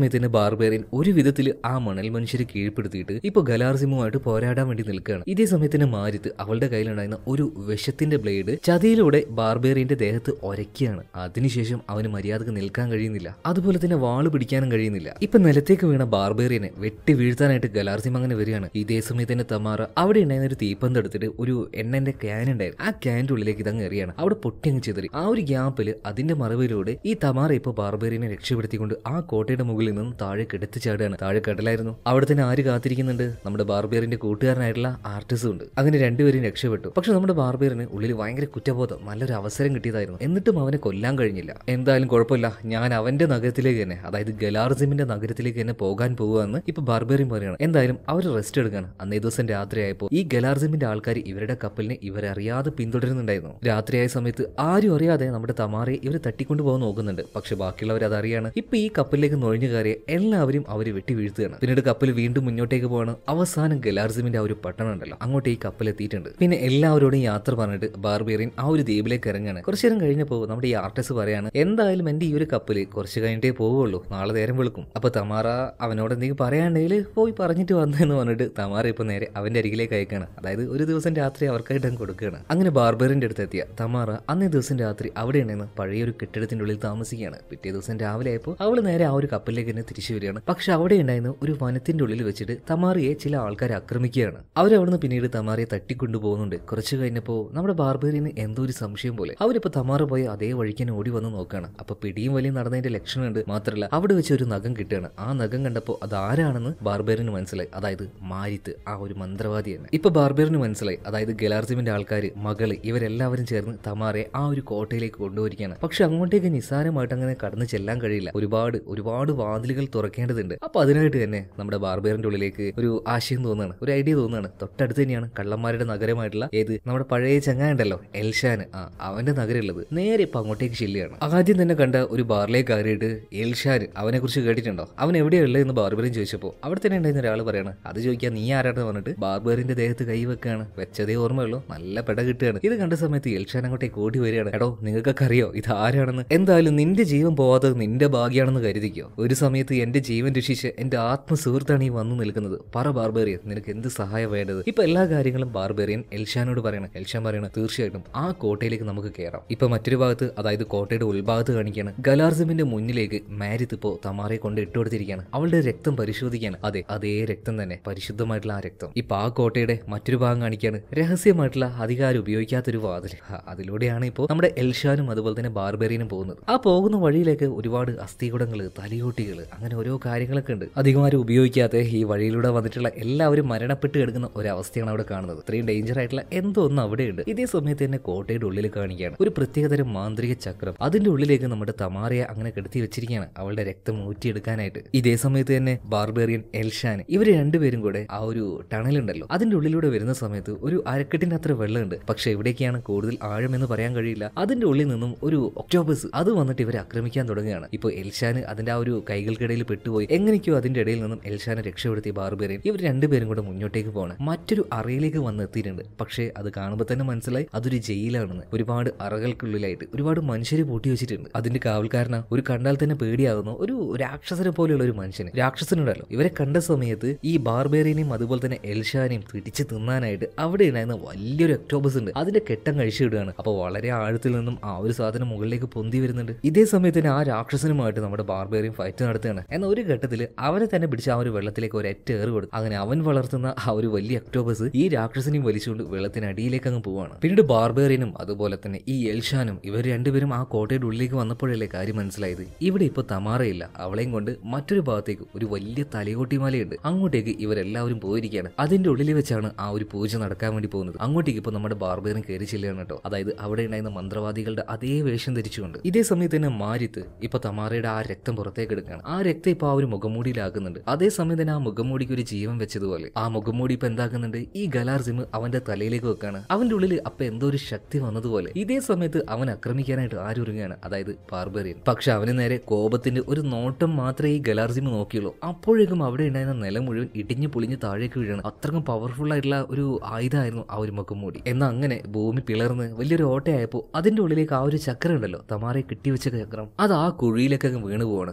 സമയത്ത് തന്നെ ബാർബേറിയൻ ഒരു വിധത്തിൽ ആ മണൽ മനുഷ്യരെ കീഴ്പ്പെടുത്തിയിട്ട് ഇപ്പൊ ഗലാർസിമുമായിട്ട് പോരാടാൻ വേണ്ടി നിൽക്കുകയാണ് ഇതേ സമയത്ത് തന്നെ മാരിത്ത് അവളുടെ കയ്യിലുണ്ടായിരുന്ന ഒരു വിഷത്തിന്റെ ബ്ലേഡ് ചതിയിലൂടെ ബാർബേറിയന്റെ ദേഹത്ത് ഒരയ്ക്കുകയാണ് അതിനുശേഷം അവന് മര്യാദക്ക് നിൽക്കാൻ കഴിയുന്നില്ല അതുപോലെ തന്നെ വാള് പിടിക്കാനും കഴിയുന്നില്ല ഇപ്പൊ നിലത്തേക്ക് വീണ ബാർബേറിയനെ വെട്ടി വീഴ്ത്താനായിട്ട് ഗലാർസിം അങ്ങനെ വരികയാണ് ഇതേ സമയത്ത് തന്നെ തമാറ അവിടെ ഉണ്ടായിരുന്ന ഒരു തീപ്പന്ത് എടുത്തിട്ട് ഒരു എണ്ണന്റെ ക്യാൻ ഉണ്ടായിരുന്നു ആ ക്യാൻ്റെ ഉള്ളിലേക്ക് ഇതങ്ങ് എറിയാണ് അവിടെ പൊട്ടി അങ്ങ് ചെതറി ആ ഒരു ഗ്യാപ്പിൽ അതിന്റെ മറവിലൂടെ ഈ തമാറ ഇപ്പോൾ ബാർബേറിയനെ രക്ഷപ്പെടുത്തിക്കൊണ്ട് ആ കോട്ടയുടെ മുകളിൽ നിന്നും താഴെ കെടുത്തി ചാടുകയാണ് താഴെ കടലായിരുന്നു അവിടെ തന്നെ ആര് കാത്തിരിക്കുന്നുണ്ട് നമ്മുടെ ബാർബേറിന്റെ കൂട്ടുകാരനായിട്ടുള്ള ആർട്ടിസ്റ്റും ഉണ്ട് അങ്ങനെ രണ്ടുപേരും രക്ഷപ്പെട്ടു പക്ഷെ നമ്മുടെ ബാർബേറിന് ഉള്ളിൽ ഭയങ്കര കുറ്റബോധം നല്ലൊരു അവസരം കിട്ടിയതായിരുന്നു എന്നിട്ടും അവനെ കൊല്ലാൻ കഴിഞ്ഞില്ല എന്തായാലും കുഴപ്പമില്ല ഞാൻ അവന്റെ നഗരത്തിലേക്ക് തന്നെ അതായത് ഗലാർസിമിന്റെ നഗരത്തിലേക്ക് തന്നെ പോകാൻ പോവുകയെന്ന് ഇപ്പൊ ബാർബേറിയൻ പറയുകയാണ് എന്തായാലും അവർ റെസ്റ്റ് എടുക്കുകയാണ് അന്നേ ദിവസം രാത്രിയായപ്പോൾ ഈ ഗലാർസിമിന്റെ ആൾക്കാർ ഇവരുടെ കപ്പലിനെ ഇവരറിയാതെ പിന്തുടരുന്നുണ്ടായിരുന്നു രാത്രിയായ സമയത്ത് ആരും അറിയാതെ നമ്മുടെ തമാറയെ ഇവർ തട്ടിക്കൊണ്ടു പോകാൻ നോക്കുന്നുണ്ട് പക്ഷെ ബാക്കിയുള്ളവർ അതറിയാണ് ഇപ്പൊ ഈ കപ്പലിലേക്ക് നുഴഞ്ഞു കയറിയ എല്ലാവരും അവർ വെട്ടി വീഴ്ത്തുകയാണ് പിന്നീട് കപ്പൽ വീണ്ടും മുന്നോട്ടേക്ക് പോവാണ് അവസാനം ഗലാർസിമിന്റെ ആ ഒരു പട്ടണം ഉണ്ടല്ലോ അങ്ങോട്ട് ഈ കപ്പൽ എത്തിയിട്ടുണ്ട് പിന്നെ എല്ലാവരോടും യാത്ര പറഞ്ഞിട്ട് ബാർബേറിയൻ ആ ഒരു ദ്വീപിലേക്ക് ഇറങ്ങാണ് കുറച്ചു നേരം കഴിഞ്ഞപ്പോൾ നമ്മുടെ ഈ ആർട്ടിസ്റ്റ് പറയാണ് എന്തായാലും എന്റെ ഈ ഒരു കപ്പല് കുറച്ച് കഴിഞ്ഞിട്ടേ പോവുള്ളൂ നാളെ നേരം വെളുക്കും അപ്പൊ തമാറ അവനോട് എന്തെങ്കിലും പറയാണ്ടെങ്കിൽ പോയി പറഞ്ഞിട്ട് വന്നെന്ന് പറഞ്ഞിട്ട് തമാറ ഇപ്പൊ നേരെ അവന്റെ അരികിലേക്ക് അയക്കാണ് അതായത് ഒരു ദിവസം രാത്രി അവർക്കായിട്ട് അങ്ങ് കൊടുക്കുകയാണ് അങ്ങനെ ബാർബറിന്റെ അടുത്ത് എത്തിയ തമാറ അന്നേ ദിവസം രാത്രി അവിടെ ഉണ്ടെന്ന് പഴയ ഒരു കെട്ടിടത്തിന്റെ ഉള്ളിൽ താമസിക്കുകയാണ് പിറ്റേ ദിവസം രാവിലെ ആയപ്പോൾ അവൾ നേരെ ആ ഒരു കപ്പലിലേക്ക് തന്നെ തിരിച്ചു വരികയാണ് പക്ഷെ അവിടെ ഉണ്ടായിരുന്ന ഒരു വനത്തിന്റെ ഉള്ളിൽ വെച്ചിട്ട് തമാറിയെ ചില ആൾക്കാർ ആക്രമിക്കുകയാണ് അവരവിടുന്ന് പിന്നീട് തമാറിയെ തട്ടിക്കൊണ്ടുപോകുന്നുണ്ട് കുറച്ച് കഴിഞ്ഞപ്പോൾ നമ്മുടെ ബാർബേറിന് എന്തോ ഒരു സംശയം പോലെ അവരിപ്പോ തമാറ പോയി അതേ വഴിക്ക് തന്നെ ഓടി വന്ന് നോക്കുകയാണ് അപ്പൊ പിടിയും വലിയും നടന്നതിന്റെ ലക്ഷണമുണ്ട് മാത്രമല്ല അവിടെ വെച്ച് ഒരു നഖം കിട്ടുകയാണ് ആ നഖം കണ്ടപ്പോൾ അത് ആരാണെന്ന് ബാർബേറിന് മനസ്സിലായി അതായത് മാരിത്ത് ആ ഒരു മന്ത്രവാദി തന്നെ ഇപ്പൊ ബാർബേറിന് മനസ്സിലായി അതായത് ഗലാർസിമിന്റെ ആൾക്കാർ മകള് ഇവരെല്ലാവരും ചേർന്ന് തമാറെ ആ ഒരു കോട്ടയിലേക്ക് കൊണ്ടുപോയിരിക്കുകയാണ് പക്ഷെ അങ്ങോട്ടേക്ക് നിസ്സാരമായിട്ട് അങ്ങനെ കടന്നു ചെല്ലാൻ കഴിയില്ല ഒരുപാട് ഒരുപാട് വാതിലുകൾ തുറക്കേണ്ടതുണ്ട് അപ്പൊ അതിനായിട്ട് തന്നെ നമ്മുടെ ബാർബേറിന്റെ ഉള്ളിലേക്ക് ഒരു ആശയം തോന്നുകയാണ് ഒരു ഐഡിയ തോന്നുകയാണ് തൊട്ടടുത്ത് തന്നെയാണ് കള്ളന്മാരുടെ നഗരമായിട്ടുള്ള ഏത് നമ്മുടെ പഴയ ചങ്ങായി ഉണ്ടല്ലോ എൽഷാന് ആ അവന്റെ നഗരമുള്ളത് നേരെ ഇപ്പൊ അങ്ങോട്ടേക്ക് ചെല്ലുകയാണ് ആദ്യം തന്നെ കണ്ട ഒരു ബാറിലേക്ക് കയറിയിട്ട് എൽഷാൻ അവനെ കുറിച്ച് കേട്ടിട്ടുണ്ടോ അവൻ എവിടെയാ ഉള്ളത് എന്ന് ബാർബറിൻ ചോദിച്ചപ്പോൾ അവിടെ തന്നെ ഉണ്ടായിരുന്ന ഒരാൾ പറയാണ് അത് ചോദിക്കാൻ നീ ആരാണെന്ന് പറഞ്ഞിട്ട് ബാർബറിന്റെ ദേഹത്ത് കൈ വെക്കുകയാണ് വെച്ചതേ ഓർമ്മയുള്ളൂ നല്ല പെട കിട്ടുകയാണ് ഇത് കണ്ട സമയത്ത് എൽഷാൻ അങ്ങോട്ടേക്ക് ഓടി വരികയാണ് എടോ നിങ്ങൾക്കൊക്കെ അറിയോ ഇത് ആരാണെന്ന് എന്തായാലും നിന്റെ ജീവൻ പോവാത്തത് നിന്റെ ഭാഗ്യാണെന്ന് കരുതിക്കോ ഒരു സമയത്ത് എന്റെ ജീവൻ രക്ഷിച്ച് എന്റെ ആത്മസുഹൃത്താണ് ഈ വന്നു നിൽക്കുന്നത് പറ ബാർബേറിയൻ നിനക്ക് എന്ത് സഹായം വേണ്ടത് ഇപ്പൊ എല്ലാ കാര്യങ്ങളും ബാർബേറിയൻ എൽഷാനോട് പറയണം എൽഷാൻ പറയണം തീർച്ചയായിട്ടും ആ കോട്ടയിലേക്ക് നമുക്ക് കയറാം ഇപ്പൊ മറ്റൊരു ഭാഗത്ത് അതായത് കോട്ടയുടെ ഉൾഭാഗത്ത് കാണിക്കുകയാണ് ഗലാർസിമിന്റെ മുന്നിലേക്ക് മാരിത്ത് ഇപ്പോ തമാറെ കൊണ്ട് ഇട്ടുകൊടുത്തിരിക്കുകയാണ് അവളുടെ രക്തം പരിശോധിക്കുകയാണ് അതെ അതേ രക്തം തന്നെ പരിശുദ്ധമായിട്ടുള്ള ആ രക്തം ഇപ്പൊ ആ കോട്ടയുടെ മറ്റൊരു ഭാഗം കാണിക്കുകയാണ് രഹസ്യമായിട്ടുള്ള അധികാരം ഉപയോഗിക്കാത്തൊരു വാതിൽ ആ, അതിലൂടെയാണ് ഇപ്പോൾ നമ്മുടെ എൽഷാനും അതുപോലെ തന്നെ ബാർബേറിയനും പോകുന്നത് ആ പോകുന്ന വഴിയിലേക്ക് ഒരുപാട് അസ്ഥികുടങ്ങള് തലയോട്ടികള് അങ്ങനെ ഓരോ കാര്യങ്ങളൊക്കെ ഉണ്ട് അധികം ആരും ഉപയോഗിക്കാത്ത ഈ വഴിയിലൂടെ വന്നിട്ടുള്ള എല്ലാവരും മരണപ്പെട്ട് കിടക്കുന്ന ഒരവസ്ഥയാണ് അവിടെ കാണുന്നത് ഇത്രയും ഡേഞ്ചർ ആയിട്ടുള്ള എന്തോ ഒന്ന് അവിടെയുണ്ട് ഇതേ സമയത്ത് തന്നെ കോട്ടയുടെ ഉള്ളിൽ കാണിക്കുകയാണ് ഒരു പ്രത്യേകതരം മാന്ത്രിക ചക്രം അതിന്റെ ഉള്ളിലേക്ക് നമ്മുടെ തമാറയെ അങ്ങനെ കെടുത്തി വെച്ചിരിക്കുകയാണ് അവളുടെ രക്തം ഊറ്റിയെടുക്കാനായിട്ട് ഇതേ സമയത്ത് തന്നെ ബാർബേറിയൻ എൽഷാൻ ഇവർ രണ്ടുപേരും കൂടെ ആ ഒരു ടണൽ ഉണ്ടല്ലോ അതിന്റെ ഉള്ളിലൂടെ വരുന്ന സമയത്ത് ഒരു അരക്കെട്ടിന്റെ അത്ര വെള്ളമുണ്ട് പക്ഷെ എവിടേക്കാണ് കൂടുതൽ ആഴം എന്ന് പറയാൻ കഴിയില്ല അതിന്റെ ഉള്ളിൽ നിന്നും ഒരു ഒക്ടോബസ് അത് വന്നിട്ട് ഇവരെ ആക്രമിക്കാൻ തുടങ്ങുകയാണ് ഇപ്പോൾ എൽഷാന് അതിന്റെ ആ ഒരു കൈകൾക്കിടയിൽ പെട്ടുപോയി എങ്ങനെയൊക്കെയോ അതിന്റെ ഇടയിൽ നിന്നും എൽഷാനെ രക്ഷപ്പെടുത്തിയ ബാർബേറിയൻ ഇവർ രണ്ടുപേരും കൂടെ മുന്നോട്ടേക്ക് പോകണം മറ്റൊരു അറയിലേക്ക് വന്ന് എത്തിയിട്ടുണ്ട് പക്ഷേ അത് കാണുമ്പോൾ തന്നെ മനസ്സിലായി അതൊരു ജയിലാണെന്ന് ഒരുപാട് അറകൾക്കുള്ളിലായിട്ട് ഒരുപാട് മനുഷ്യരെ പൂട്ടി വെച്ചിട്ടുണ്ട് അതിന്റെ കാവൽക്കാരന ഒരു കണ്ടാൽ തന്നെ പേടിയാകുന്ന ഒരു രാക്ഷസനെ പോലെയുള്ള ഒരു മനുഷ്യന് രാക്ഷസനുണ്ടല്ലോ ഇവരെ കണ്ട സമയത്ത് ഈ ബാർബേറിയനെയും അതുപോലെ തന്നെ എൽഷാനെയും പിടിച്ച് തിന്നാനായിട്ട് അവിടെ ഉണ്ടായിരുന്ന വലിയൊരു ഒക്ടോബസ് ഉണ്ട് അതിന്റെ കെട്ടം കഴിച്ചു വിടുകയാണ് അപ്പോൾ വളരെ ആഴത്തിൽ നിന്നും ആ ഒരു സാധനം മുകളിലേക്ക് പൊന്തി വരുന്നുണ്ട് ഇതേ സമയത്ത് തന്നെ ആ രാക്ഷസനുമായിട്ട് നമ്മുടെ ബാർബേറിയൻ ഫൈറ്റ് നടത്തുകയാണ് എന്നാൽ ഒരു ഘട്ടത്തിൽ അവനെ തന്നെ പിടിച്ച് ആ ഒരു വെള്ളത്തിലേക്ക് ഒരു ഒറ്റ ഏറ് കൊടുത്തു അങ്ങനെ അവൻ വളർത്തുന്ന ആ ഒരു വലിയ ഒക്ടോബസ് ഈ രാക്ഷസനെയും വലിച്ചുകൊണ്ട് വെള്ളത്തിനടിയിലേക്ക് അങ്ങ് പോവാണ് പിന്നീട് ബാർബേറിയനും അതുപോലെ തന്നെ ഈ എൽഷാനും ഇവർ രണ്ടുപേരും ആ കോട്ടയുടെ ഉള്ളിലേക്ക് വന്നപ്പോഴല്ലേ കാര്യം മനസ്സിലായത് ഇവിടെ ഇപ്പോൾ തമാറയില്ല അവളെയും കൊണ്ട് മറ്റൊരു ഭാഗത്തേക്ക് ഒരു വലിയ തലയോട്ടിമാലയുണ്ട് അങ്ങോട്ടേക്ക് ഇവരെല്ലാവരും പോയിരിക്കുകയാണ് അതിന്റെ ഉള്ളിൽ വെച്ചാണ് ആ ഒരു പൂജ നടക്കാൻ വേണ്ടി പോകുന്നത് അങ്ങോട്ടേക്ക് ഇപ്പോൾ നമ്മുടെ ബാർബേറിയൻ കയറി ചെല്ലുകയാണ് കേട്ടോ അതായത് അവിടെ ഉണ്ടായിരുന്ന മന്ത്രവാദികളുടെ അതേ വേഷം ധരിച്ചുകൊണ്ട് ഇതേ സമയത്ത് തന്നെ മാരിത്ത് ഇപ്പൊ തമാറയുടെ ആ രക്തം പുറത്തേക്ക് എടുക്കുകയാണ് ആ രക്തം ഇപ്പൊ ആ ഒരു മുഖംമൂടിയിലാക്കുന്നുണ്ട് അതേ സമയം തന്നെ ആ മുഖംമൂടിക്ക് ഒരു ജീവൻ വെച്ചതുപോലെ ആ മുഖംമൂടി ഇപ്പൊ എന്താക്കുന്നുണ്ട് ഈ ഗലാർ സിം അവന്റെ തലയിലേക്ക് വെക്കാണ് അവന്റെ ഉള്ളിൽ അപ്പൊ എന്തോ ഒരു ശക്തി വന്നതുപോലെ ഇതേ സമയത്ത് അവൻ ആക്രമിക്കാനായിട്ട് ആരൊരുങ്ങാണ് അതായത് ബാർബേറിയൻ പക്ഷെ അവന് നേരെ കോപത്തിന്റെ ഒരു നോട്ടം മാത്രമേ ഈ ഗലാർ സിം നോക്കിയുള്ളൂ അപ്പോഴേക്കും അവിടെ ഉണ്ടായിരുന്ന നിലം മുഴുവൻ ഇടിഞ്ഞു പൊളിഞ്ഞ് താഴേക്ക് വീഴാണ് അത്രയും പവർഫുൾ ആയിട്ടുള്ള ഒരു ആയുധമായിരുന്നു ആ ഒരു മുഖംമൂടി എന്നാൽ അങ്ങനെ ഭൂമി പിളർന്ന് വലിയൊരു ഓട്ടയായപ്പോൾ അതിന്റെ ഉള്ളിലേക്ക് ആ ഒരു ചക്രം ഉണ്ടല്ലോ തമാറെ കിട്ടിവെച്ച ചക്രം അത് ആ കുഴിയിലേക്ക് അങ്ങ് വീണു പോവാണ് അവളെ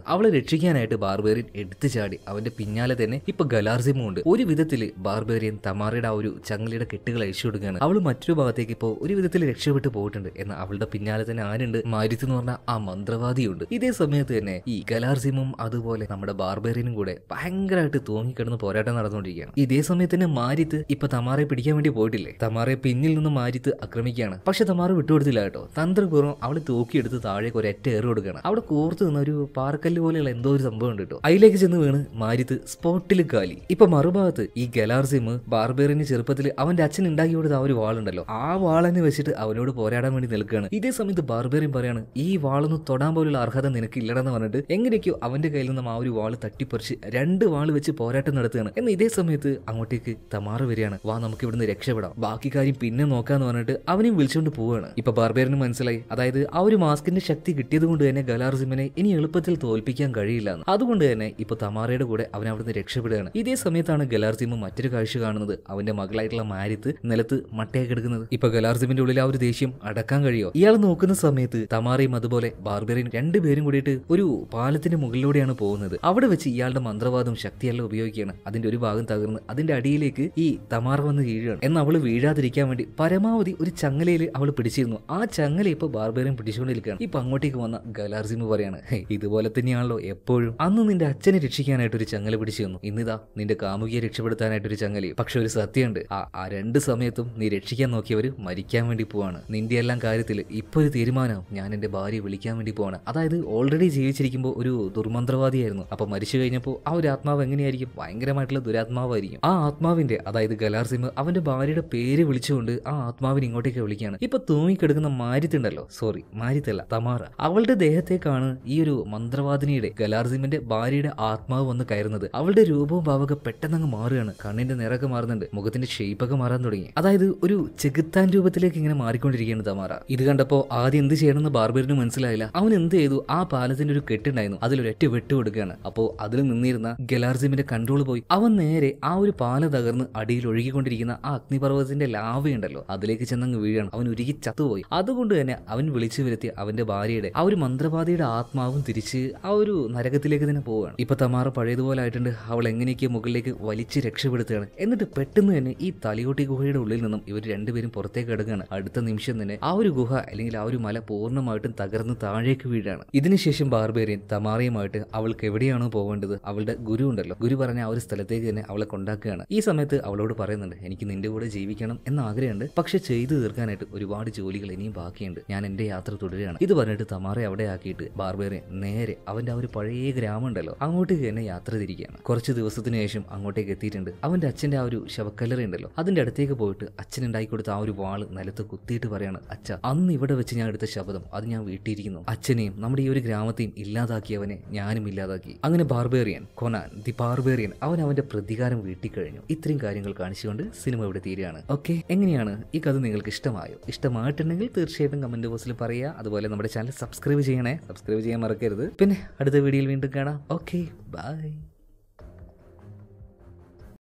രക്ഷിക്കാനായിട്ട് ബാർബേറിയൻ എടുത്തു ചാടി അവന്റെ പിന്നാലെ തന്നെ ഇപ്പൊ ഗലാർസിമും ഉണ്ട് ഒരു വിധത്തിൽ ബാർബേറിയൻ തമാറയുടെ ആ ഒരു ചങ്ങലയുടെ കെട്ടുകൾ അഴിച്ചു കൊടുക്കുകയാണ് അവൾ മറ്റൊരു ഭാഗത്തേക്ക് ഇപ്പോൾ ഒരു വിധത്തിൽ രക്ഷപ്പെട്ടു പോയിട്ടുണ്ട് എന്നാൽ അവളുടെ പിന്നാലെ തന്നെ ആരുണ്ട് മാരുതി എന്ന് പറഞ്ഞ ആ മന്ത്രവാദിയുണ്ട് ഇതേ സമയത്ത് തന്നെ ഈ ഗലാർസിമും അതുപോലെ നമ്മുടെ ബാർബേറിയനും കൂടെ ഭയങ്കരമായിട്ട് തൂങ്ങിക്കിടന്ന് പോരാട്ടം നടന്നുകൊണ്ടിരിക്കുകയാണ് ഇതേ സമയത്ത് തന്നെ മാരിത്ത് ഇപ്പൊ തമാറയെ പിടിക്കാൻ വേണ്ടി പോയിട്ടില്ലേ തമാറയെ പിന്നിൽ നിന്ന് മാരിത്ത് ആക്രമിക്കുകയാണ് പക്ഷെ തമാറ വിട്ടുകൊടുത്തില്ല കേട്ടോ തന്ത്രപൂർവ്വം അവളെ തൂക്കിയെടുത്ത് താഴേക്ക് ഒരു ഒറ്റ ഏറ് കൊടുക്കുകയാണ് അവിടെ കോർത്ത് നിന്ന ഒരു പാറക്കല്ല് പോലെയുള്ള എന്തോ ഒരു സംഭവം ഉണ്ട് കേട്ടോ അതിലേക്ക് ചെന്ന് വീണ് മാരിത്ത് സ്പോട്ടിൽ കാലി ഇപ്പൊ മറുഭാഗത്ത് ഈ ഗലാർസിം ബാർബേറിന് ചെറുപ്പത്തിൽ അവന്റെ അച്ഛൻ ഉണ്ടാക്കി കൊടുത്ത ആ ഒരു വാളുണ്ടല്ലോ ആ വാളനെ വെച്ചിട്ട് അവനോട് പോരാടാൻ വേണ്ടി നിൽക്കുകയാണ് ഇതേ സമയത്ത് ബാർബേറിൻ പറയാണ് ഈ വാളൊന്ന് തൊടാൻ പോലുള്ള അർഹത നിനക്ക് ഇല്ലടെന്ന് പറഞ്ഞിട്ട് എങ്ങനെയൊക്കെയോ അവന്റെ കയ്യിൽ നിന്നും ആ ഒരു വാള് തട്ടിപ്പറിച്ച് രണ്ട് വാള് വെച്ച് പോരാട്ടം നടത്തുകയാണ് എന്നാൽ ഇതേ സമയത്ത് അങ്ങോട്ടേക്ക് തമാറ വരികയാണ് വാ നമുക്ക് ഇവിടുന്ന് രക്ഷപ്പെടാം ബാക്കി കാര്യം പിന്നെ നോക്കാന്ന് പറഞ്ഞിട്ട് അവനെയും വിളിച്ചുകൊണ്ട് പോവുകയാണ് ഇപ്പൊ ബാർബേറിന് മനസ്സിലായി അതായത് ആ ഒരു മാസ്കിന്റെ ശക്തി കിട്ടിയത് കൊണ്ട് തന്നെ ഗലാർസിമിനെ ഇനി എളുപ്പത്തിൽ തോൽപ്പിക്കാൻ കഴിയില്ല എന്ന് അതുകൊണ്ട് തന്നെ ഇപ്പൊ തമാറയുടെ കൂടെ അവൻ അവിടുന്ന് രക്ഷപ്പെടുകയാണ് ഇതേ സമയത്താണ് ഗലാർസിമ് മറ്റൊരു കാഴ്ച കാണുന്നത് അവന്റെ മകളായിട്ടുള്ള മാരിത്ത് നിലത്ത് മട്ടയായി കിടക്കുന്നത് ഇപ്പൊ ഗലാർസിമിന്റെ ഉള്ളിൽ ആ ഒരു ദേഷ്യം അടക്കാൻ കഴിയോ ഇയാൾ നോക്കുന്ന സമയത്ത് തമാറയും അതുപോലെ ബാർബറിയും രണ്ടുപേരും കൂടിയിട്ട് ഒരു പാലത്തിന്റെ മുകളിലൂടെയാണ് പോകുന്നത് അവിടെ വെച്ച് ഇയാളുടെ മന്ത്രവാദം ശക്തിയെല്ലാം ഉപയോഗിക്കുകയാണ് അതിന്റെ ഒരു ഭാഗം തകർന്ന് അതിന്റെ അടിയിലേക്ക് ഈ തമാറ വന്ന് വീഴുകയാണ് എന്ന് അവള് വീഴാതിരിക്കാൻ വേണ്ടി പരമാവധി ഒരു ചങ്ങലയിൽ അവൾ പിടിച്ചിരുന്നു ആ ചങ്ങല ഇപ്പൊ ബാർബേറിയം പിടിച്ചുകൊണ്ടിരിക്കുകയാണ് ഇപ്പൊ അങ്ങോട്ടേക്ക് വന്ന ഗലാർസിമ് പറയാണ് "ഹേയ്, ഇതുപോലെ തന്നെയാണല്ലോ എപ്പോഴും അന്ന് നിന്റെ അച്ഛനെ രക്ഷിക്കാനായിട്ട് ഒരു ചങ്ങല പിടിച്ചു തന്നു ഇന്നിതാ നിന്റെ കാമുകിയെ രക്ഷപ്പെടുത്താനായിട്ട് ഒരു ചങ്ങലയും പക്ഷെ ഒരു സത്യമുണ്ട് ആ ആ രണ്ട് സമയത്തും നീ രക്ഷിക്കാൻ നോക്കിയവര് മരിക്കാൻ വേണ്ടി പോവാണ് നിന്റെ എല്ലാം കാര്യത്തിൽ ഇപ്പൊ ഒരു തീരുമാനം ഞാൻ എന്റെ ഭാര്യയെ വിളിക്കാൻ വേണ്ടി പോവാണ് അതായത് ഓൾറെഡി ജീവിച്ചിരിക്കുമ്പോൾ ഒരു ദുർമന്ത്രവാദിയായിരുന്നു അപ്പൊ മരിച്ചു കഴിഞ്ഞപ്പോൾ ആ ഒരു ആത്മാവ് എങ്ങനെയായിരിക്കും ഭയങ്കരമായിട്ടുള്ള ദുരാത്മാവായിരിക്കും ആ ആത്മാവിന്റെ അതായത് ഗലാർസിമ് അവന്റെ ഭാര്യയുടെ പേര് വിളിച്ചുകൊണ്ട് ആ ആത്മാവിനെ ഇങ്ങോട്ടേക്ക് വിളിക്കുകയാണ് ഇപ്പൊ തൂങ്ങിക്കിടക്കുന്ന മാരിത്തുണ്ടല്ലോ സോറി മാരിത്തല്ല തമാറ അവളുടെ ദേഹത്തേക്കാണ് ഈ ഒരു മന്ത്രവാദിനിയുടെ ഗലാർസിമിന്റെ ഭാര്യയുടെ ആത്മാവ് വന്ന് കയറുന്നത് അവളുടെ രൂപവും ഭാവമൊക്കെ പെട്ടെന്നങ്ങ് മാറുകയാണ് കണ്ണിന്റെ നിറമൊക്കെ മാറുന്നുണ്ട് മുഖത്തിന്റെ ഷേപ്പൊക്കെ മാറാൻ തുടങ്ങി അതായത് ഒരു ചെകുത്താൻ രൂപത്തിലേക്ക് ഇങ്ങനെ മാറിക്കൊണ്ടിരിക്കുകയാണ് തമാറ ഇത് കണ്ടപ്പോ ആദ്യം എന്ത് ചെയ്യണമെന്ന് ബാർബറിന് മനസ്സിലായില്ല അവൻ എന്ത് ചെയ്തു ആ പാലത്തിന്റെ ഒരു കെട്ടുണ്ടായിരുന്നു അതിലൊരൊറ്റ വെട്ട് കൊടുക്കുകയാണ് അപ്പോ അതിൽ നിന്നിരുന്ന ഗലാർസിമിന്റെ കൺട്രോൾ പോയി അവൻ നേരെ ആ ഒരു പാല തകർന്ന് അടിയിൽ ഒഴുകിക്കൊണ്ടിരിക്കുന്ന ആ അഗ്നിപർവ്വതത്തിന്റെ ലാവയുണ്ടല്ലോ അതിലേക്ക് ചെന്നങ്ങ് വീഴാണ് അവൻ ഉരുകി ചത്തുപോയി അതുകൊണ്ട് തന്നെ അവൻ വിളിച്ചു വരുത്തിയ അവന്റെ ഭാര്യയുടെ ആ ഒരു മന്ത്രവാദിയുടെ ആത്മാവും തിരിച്ച് ആ ഒരു നരകത്തിലേക്ക് തന്നെ പോവുകയാണ് ഇപ്പൊ തമാറ പഴയതുപോലെ ആയിട്ടുണ്ട് അവൾ എങ്ങനെയൊക്കെ മുകളിലേക്ക് വലിച്ച് രക്ഷപ്പെടുത്തുകയാണ് എന്നിട്ട് പെട്ടെന്ന് തന്നെ ഈ തലയോട്ടി ഗുഹയുടെ ഉള്ളിൽ നിന്നും ഇവർ രണ്ടുപേരും പുറത്തേക്ക് എടുക്കുകയാണ് അടുത്ത നിമിഷം തന്നെ ആ ഒരു ഗുഹ അല്ലെങ്കിൽ ആ ഒരു മല പൂർണ്ണമായിട്ടും തകർന്ന് താഴേക്ക് വീഴാണ് ഇതിനുശേഷം ബാർബേറിയൻ തമാറയുമായിട്ട് അവൾക്ക് എവിടെയാണോ പോകേണ്ടത് അവളുടെ ഗുരു ഉണ്ടല്ലോ ഗുരു പറഞ്ഞ ആ ഒരു സ്ഥലത്തേക്ക് തന്നെ അവളെ കൊണ്ടാക്കുകയാണ് ഈ സമയത്ത് അവളോട് പറയുന്നുണ്ട് എനിക്ക് നിന്റെ കൂടെ ജീവിക്കണം എന്ന ആഗ്രഹമുണ്ട് പക്ഷെ ചെയ്തു തീർക്കാനായിട്ട് ഒരുപാട് ജോലികൾ ഇനിയും ബാക്കിയുണ്ട് ഞാൻ എന്റെ യാത്ര തുടരുകയാണ് ഇത് പറഞ്ഞിട്ട് തമാറെ അവിടെ ആക്കിയിട്ട് ബാർബേറിയൻ നേരെ അവന്റെ ആ ഒരു പഴയ ഗ്രാമം ഉണ്ടല്ലോ അങ്ങോട്ടേക്ക് തന്നെ യാത്ര തിരിക്കുകയാണ് കുറച്ച് ദിവസത്തിന് ശേഷം അങ്ങോട്ടേക്ക് എത്തിയിട്ടുണ്ട് അവന്റെ അച്ഛന്റെ ആ ഒരു ശവക്കല്ലറ ഉണ്ടല്ലോ അതിന്റെ അടുത്തേക്ക് പോയിട്ട് അച്ഛൻ ഉണ്ടാക്കി കൊടുത്ത ആ ഒരു വാള് നിലത്ത് കുത്തിയിട്ട് പറയാണ് അച്ഛ അന്ന് ഇവിടെ വെച്ച് ഞാൻ എടുത്ത ശബ്ദം അത് ഞാൻ വീട്ടിയിരിക്കുന്നു അച്ഛനെയും നമ്മുടെ ഈ ഒരു ഗ്രാമത്തെയും ഇല്ലാതാക്കിയവനെ ഞാനും ഇല്ലാതാക്കി അങ്ങനെ ബാർബേറിയൻ കൊനാൻ ദി ബാർബേറിയൻ അവൻ അവന്റെ പ്രതികാരം വീട്ടിക്കഴിഞ്ഞു ഇത്രയും കാര്യങ്ങൾ കാണിച്ചുകൊണ്ട് സിനിമ ഇവിടെ തീരുകയാണ് ഓക്കെ എങ്ങനെയാണ് ഈ കഥ നിങ്ങൾക്ക് ഇഷ്ടമായോ ഇഷ്ടമായിട്ടുണ്ടെങ്കിൽ തീർച്ചയായിട്ടും കമന്റ് ബോക്സിൽ പറയുക അതുപോലെ നമ്മുടെ ചാനൽ സബ്സ്ക്രൈബ് ചെയ്യണേ സബ്സ്ക്രൈബ് ചെയ്യാൻ മറക്കരുത് പിന്നെ അടുത്ത വീഡിയോയിൽ വീണ്ടും കാണാം ഓക്കെ ബൈ